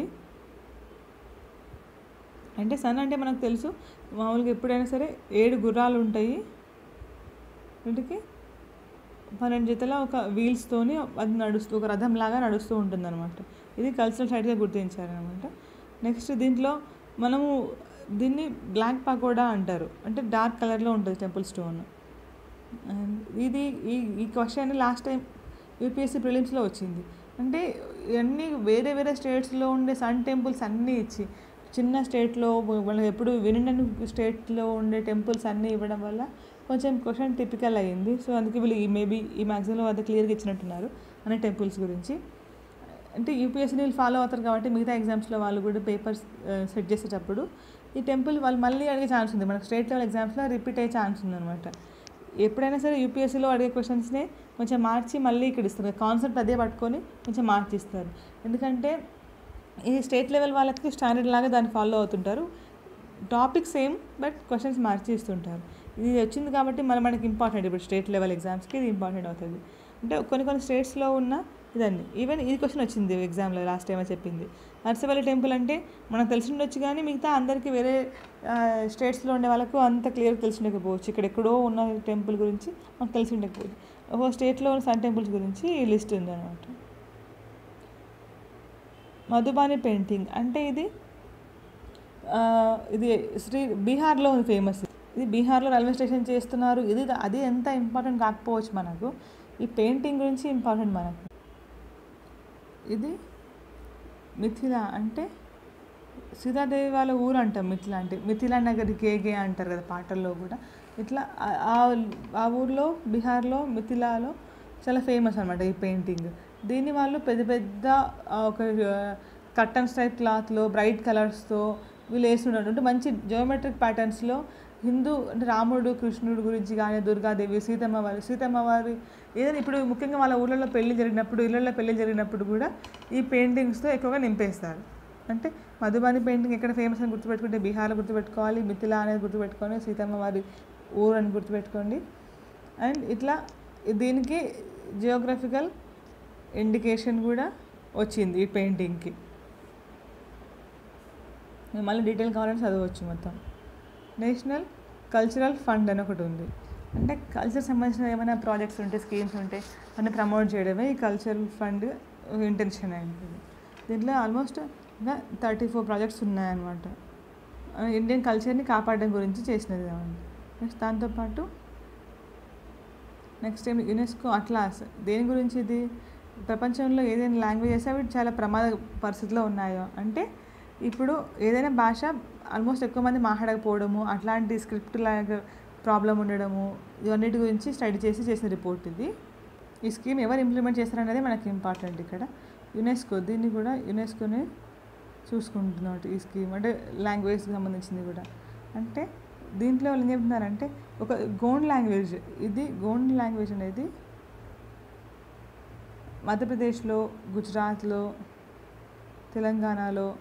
అంటే సన్ అంటే మనకు తెలుసు మామూలుగా ఎప్పుడైనా సరే ఏడు గుర్రాలు ఉంటాయి వీటికి పన్నెండు జతల ఒక వీల్స్తోని అది నడుస్తూ ఒక రథంలాగా నడుస్తూ ఉంటుంది అనమాట ఇది కల్చరల్ సైట్గా గుర్తించారనమాట నెక్స్ట్ దీంట్లో మనము దీన్ని బ్లాక్ పకోడా అంటారు అంటే డార్క్ కలర్లో ఉంటుంది టెంపుల్ స్టోన్ అండ్ ఇది ఈ ఈ క్వశ్చన్ లాస్ట్ టైం యూపీఎస్సీ ప్రిలిమ్స్లో వచ్చింది అంటే ఇవన్నీ వేరే వేరే స్టేట్స్లో ఉండే సన్ టెంపుల్స్ అన్నీ ఇచ్చి చిన్న స్టేట్లో వాళ్ళకి ఎప్పుడు వినని స్టేట్లో ఉండే టెంపుల్స్ అన్నీ ఇవ్వడం వల్ల కొంచెం క్వశ్చన్ టిపికల్ అయ్యింది సో అందుకే వీళ్ళు ఈ మేబీ ఈ మ్యాగ్జిన్లో అది క్లియర్గా ఇచ్చినట్టున్నారు అనే టెంపుల్స్ గురించి అంటే యూపీఎస్సీ వీళ్ళు ఫాలో అవుతారు కాబట్టి మిగతా ఎగ్జామ్స్లో వాళ్ళు కూడా పేపర్స్ సెట్ చేసేటప్పుడు ఈ టెంపుల్ వాళ్ళు మళ్ళీ అడిగే ఛాన్స్ ఉంది మనకు స్టేట్ లెవెల్ ఎగ్జామ్స్లో రిపీట్ అయ్యే ఛాన్స్ ఉందన్నమాట ఎప్పుడైనా సరే యూపీఎస్సీలో అడిగే క్వశ్చన్స్నే కొంచెం మార్చి మళ్ళీ ఇక్కడ ఇస్తారు కాన్సెప్ట్ అదే పట్టుకొని కొంచెం మార్చి ఇస్తారు ఎందుకంటే ఈ స్టేట్ లెవెల్ వాళ్ళకి స్టాండర్డ్ లాగా దాన్ని ఫాలో అవుతుంటారు టాపిక్ సేమ్ బట్ క్వశ్చన్స్ మార్చి ఇస్తుంటారు ఇది వచ్చింది కాబట్టి మన మనకి ఇంపార్టెంట్ ఇప్పుడు స్టేట్ లెవెల్ ఎగ్జామ్స్కి ఇది ఇంపార్టెంట్ అవుతుంది అంటే కొన్ని కొన్ని స్టేట్స్లో ఉన్న ఇదండి ఈవెన్ ఈ క్వశ్చన్ వచ్చింది ఎగ్జామ్లో లాస్ట్ టైం చెప్పింది నర్సవల్లి టెంపుల్ అంటే మనకు తెలిసి ఉండొచ్చు కానీ మిగతా అందరికీ వేరే స్టేట్స్లో ఉండే వాళ్ళకు అంత క్లియర్ తెలిసి ఉండకపోవచ్చు ఇక్కడ ఎక్కడో ఉన్న టెంపుల్ గురించి మనకు తెలిసి ఉండకపోవచ్చు ఒక స్టేట్లో ఉన్న సన్ టెంపుల్స్ గురించి ఈ లిస్ట్ ఉంది అనమాట మధుబాని పెయింటింగ్ అంటే ఇది ఆ, ఇది శ్రీ బీహార్లో ఉంది ఫేమస్ ఇది బీహార్లో రైల్వే స్టేషన్ చేస్తున్నారు ఇది అది ఎంత ఇంపార్టెంట్ కాకపోవచ్చు మనకు ఈ పెయింటింగ్ గురించి ఇంపార్టెంట్ మనకు ఇది మిథిల అంటే సీతాదేవి వాళ్ళ ఊరు అంటాం మిథిల అంటే మిథిలా నగర్ కేగే అంటారు కదా పాటల్లో కూడా ఇట్లా ఆ- ఆ- ఆ ఊర్లో బీహార్లో మిథిలాలో చాలా ఫేమస్ అనమాట ఈ పెయింటింగ్ దీన్ని వాళ్ళు పెద్ద పెద్ద ఆ, ఒక కట్టన్స్ టైప్ క్లాత్లో బ్రైట్ కలర్స్తో వీళ్ళు వేస్తుంటారు అంటే మంచి జియోమెట్రిక్ ప్యాటర్న్స్లో హిందూ అంటే రాముడు కృష్ణుడు గురించి కానీ దుర్గాదేవి సీతమ్మ వారి సీతమ్మ వారి ఏదైనా ఇప్పుడు ముఖ్యంగా వాళ్ళ ఊళ్ళలో పెళ్లి జరిగినప్పుడు ఇళ్ళల్లో పెళ్లి జరిగినప్పుడు కూడా ఈ పెయింటింగ్స్తో ఎక్కువగా నింపేస్తారు అంటే మధుబాని పెయింటింగ్ ఎక్కడ ఫేమస్ అని గుర్తుపెట్టుకుంటే బీహార్లో గుర్తుపెట్టుకోవాలి మిథిలా అనేది గుర్తుపెట్టుకొని సీతమ్మ వారి ఊరు అని గుర్తుపెట్టుకోండి అండ్ ఇట్లా దీనికి జియోగ్రఫికల్ ఇండికేషన్ కూడా వచ్చింది ఈ పెయింటింగ్కి మళ్ళీ డీటెయిల్ కావాలంటే చదవచ్చు మొత్తం నేషనల్ కల్చరల్ ఫండ్ అని ఒకటి ఉంది అంటే కల్చర్ సంబంధించిన ఏమైనా ప్రాజెక్ట్స్ ఉంటే స్కీమ్స్ ఉంటే అన్ని ప్రమోట్ చేయడమే ఈ కల్చరల్ ఫండ్ ఇంటెన్షన్ అయింది దీంట్లో ఆల్మోస్ట్ ఇంకా థర్టీ ఫోర్ ప్రాజెక్ట్స్ ఉన్నాయన్నమాట ఆ, ఇండియన్ కల్చర్ని కాపాడడం గురించి చేసినది అన్నమాట నెక్స్ట్ దాంతోపాటు నెక్స్ట్ ఏం యునెస్కో అట్లాస్ దేని గురించి ఇది ప్రపంచంలో ఏదైనా లాంగ్వేజెస్ అవి చాలా ప్రమాద పరిస్థితిలో ఉన్నాయో అంటే ఇప్పుడు ఏదైనా భాష ఆల్మోస్ట్ ఎక్కువ మంది మాట్లాడకపోవడము అట్లాంటి స్క్రిప్ట్ లాగా ప్రాబ్లం ఉండడము ఇవన్నిటి గురించి స్టడీ చేసి చేసిన రిపోర్ట్ ఇది ఈ స్కీమ్ ఎవరు ఇంప్లిమెంట్ చేస్తారనేది మనకి ఇంపార్టెంట్ ఇక్కడ యునెస్కో దీన్ని కూడా యునెస్కోనే చూసుకుంటున్నట్టు ఈ స్కీమ్ అంటే లాంగ్వేజ్కి సంబంధించింది కూడా అంటే దీంట్లో వాళ్ళు ఏం చెప్తున్నారంటే ఒక గోండ్ లాంగ్వేజ్ ఇది గోండ్ లాంగ్వేజ్ అనేది మధ్యప్రదేశ్లో గుజరాత్లో తెలంగాణలో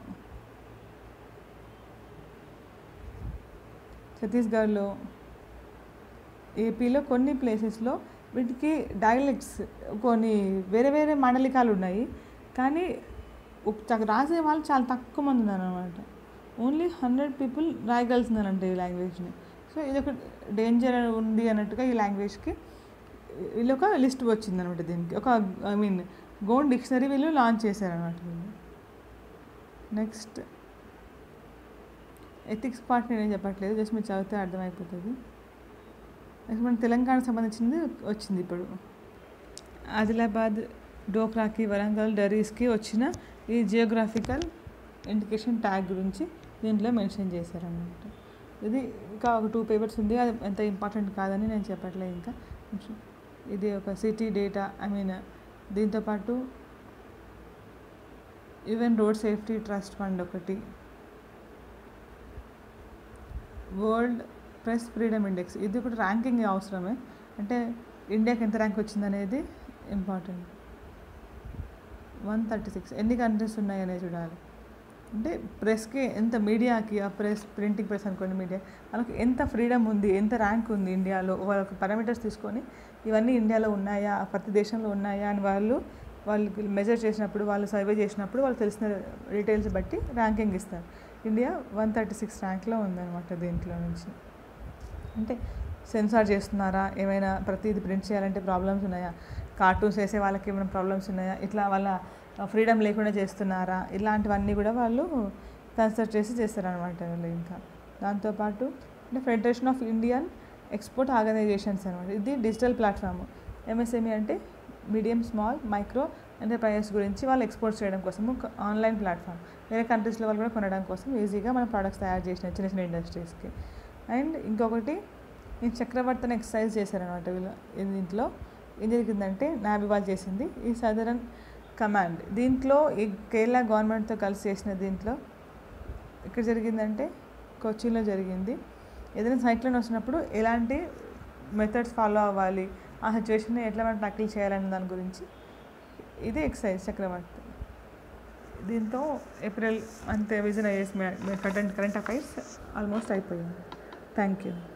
ఛత్తీస్గఢ్లో ఏపీలో కొన్ని ప్లేసెస్లో వీటికి డైలెక్ట్స్ కొన్ని వేరే వేరే మండలికాలు ఉన్నాయి కానీ ఒక- చ- రాసే వాళ్ళు చాలా తక్కువ మంది ఉన్నారు అనమాట ఓన్లీ హండ్రెడ్ పీపుల్ రాయగలుగుతున్నారంట ఈ లాంగ్వేజ్ని సో ఇది ఒక డేంజర్ ఉంది అన్నట్టుగా ఈ లాంగ్వేజ్కి వీళ్ళు ఒక లిస్ట్ వచ్చింది అనమాట దీనికి ఒక ఐ మీన్ గోన్ డిక్షనరీ వీళ్ళు లాంచ్ చేశారనమాట వీళ్ళు నెక్స్ట్ ఎథిక్స్ పార్ట్ నేనేం చెప్పట్లేదు జస్ట్ మీరు చదివితే అర్థమైపోతుంది నెక్స్ట్ మన తెలంగాణకు సంబంధించింది వచ్చింది ఇప్పుడు ఆదిలాబాద్ డోక్రాకి వరంగల్ డరీస్కి వచ్చిన ఈ జియోగ్రాఫికల్ ఇండికేషన్ ట్యాగ్ గురించి దీంట్లో మెన్షన్ చేశారన్నమాట ఇది ఇంకా ఒక టూ పేపర్స్ ఉంది అది ఎంత ఇంపార్టెంట్ కాదని నేను చెప్పట్లేదు ఇంకా ఇది ఒక సిటీ డేటా ఐ మీన్ దీంతోపాటు even road safety trust fund ఒకటి వరల్డ్ ప్రెస్ ఫ్రీడమ్ ఇండెక్స్ ఇది కూడా ర్యాంకింగ్ అవసరమే అంటే ఇండియాకి ఎంత ర్యాంక్ వచ్చిందనేది ఇంపార్టెంట్ వన్ థర్టీ సిక్స్ ఎన్ని కంట్రీస్ ఉన్నాయనే చూడాలి అంటే ప్రెస్కి ఎంత మీడియాకి ఆ ప్రెస్ ప్రింటింగ్ ప్రెస్ అనుకోండి మీడియా వాళ్ళకి ఎంత ఫ్రీడమ్ ఉంది ఎంత ర్యాంక్ ఉంది ఇండియాలో వాళ్ళకి పారామీటర్స్ తీసుకొని ఇవన్నీ ఇండియాలో ఉన్నాయా ప్రతి దేశంలో ఉన్నాయా అని వాళ్ళు వాళ్ళకి మెజర్ చేసినప్పుడు వాళ్ళు సర్వే చేసినప్పుడు వాళ్ళు తెలిసిన డీటెయిల్స్ బట్టి ర్యాంకింగ్ ఇస్తారు ఇండియా వన్ థర్టీ సిక్స్ ర్యాంక్లో ఉందన్నమాట దీంట్లో నుంచి అంటే సెన్సార్ చేస్తున్నారా ఏమైనా ప్రతిదీ ప్రింట్ చేయాలంటే ప్రాబ్లమ్స్ ఉన్నాయా కార్టూన్స్ వేసే వాళ్ళకి ఏమైనా ప్రాబ్లమ్స్ ఉన్నాయా ఇట్లా వాళ్ళ ఫ్రీడమ్ లేకుండా చేస్తున్నారా ఇలాంటివన్నీ కూడా వాళ్ళు కన్సిడర్ చేసి చేస్తారనమాట వాళ్ళు ఇంకా దాంతోపాటు అంటే federation of Indian export organisations అనమాట ఇది డిజిటల్ ప్లాట్ఫామ్ ఎంఎస్ఎంఈ అంటే మీడియం స్మాల్ మైక్రో ఎంటర్ప్రైజెస్ గురించి వాళ్ళు ఎక్స్పోర్ట్ చేయడం కోసం ఒక ఆన్లైన్ ప్లాట్ఫామ్ వేరే కంట్రీస్లో వాళ్ళు కూడా కొనడం కోసం ఈజీగా మన ప్రోడక్ట్స్ తయారు చేసిన చిన్న చిన్న ఇండస్ట్రీస్కి అండ్ ఇంకొకటి ఈ చక్రవర్తిని ఎక్సర్సైజ్ చేశారనమాట వీళ్ళు దీంట్లో ఏం జరిగిందంటే నాబీ వాళ్ళు చేసింది ఈ సదరన్ కమాండ్ దీంట్లో ఈ కేరళ గవర్నమెంట్తో కలిసి చేసిన దీంట్లో ఇక్కడ జరిగిందంటే కొచ్చిన్లో జరిగింది ఏదైనా సైక్లోన్ వచ్చినప్పుడు ఎలాంటి మెథడ్స్ ఫాలో అవ్వాలి ఆ సిచ్యువేషన్ని ఎట్లా మనం ట్యాకిల్ చేయాలనే దాని గురించి ఇది ఎక్సైజ్ చక్రవర్తి దీంతో ఏప్రిల్ అంతే vision IAS current current affairs almost అయిపోయింది థ్యాంక్ యూ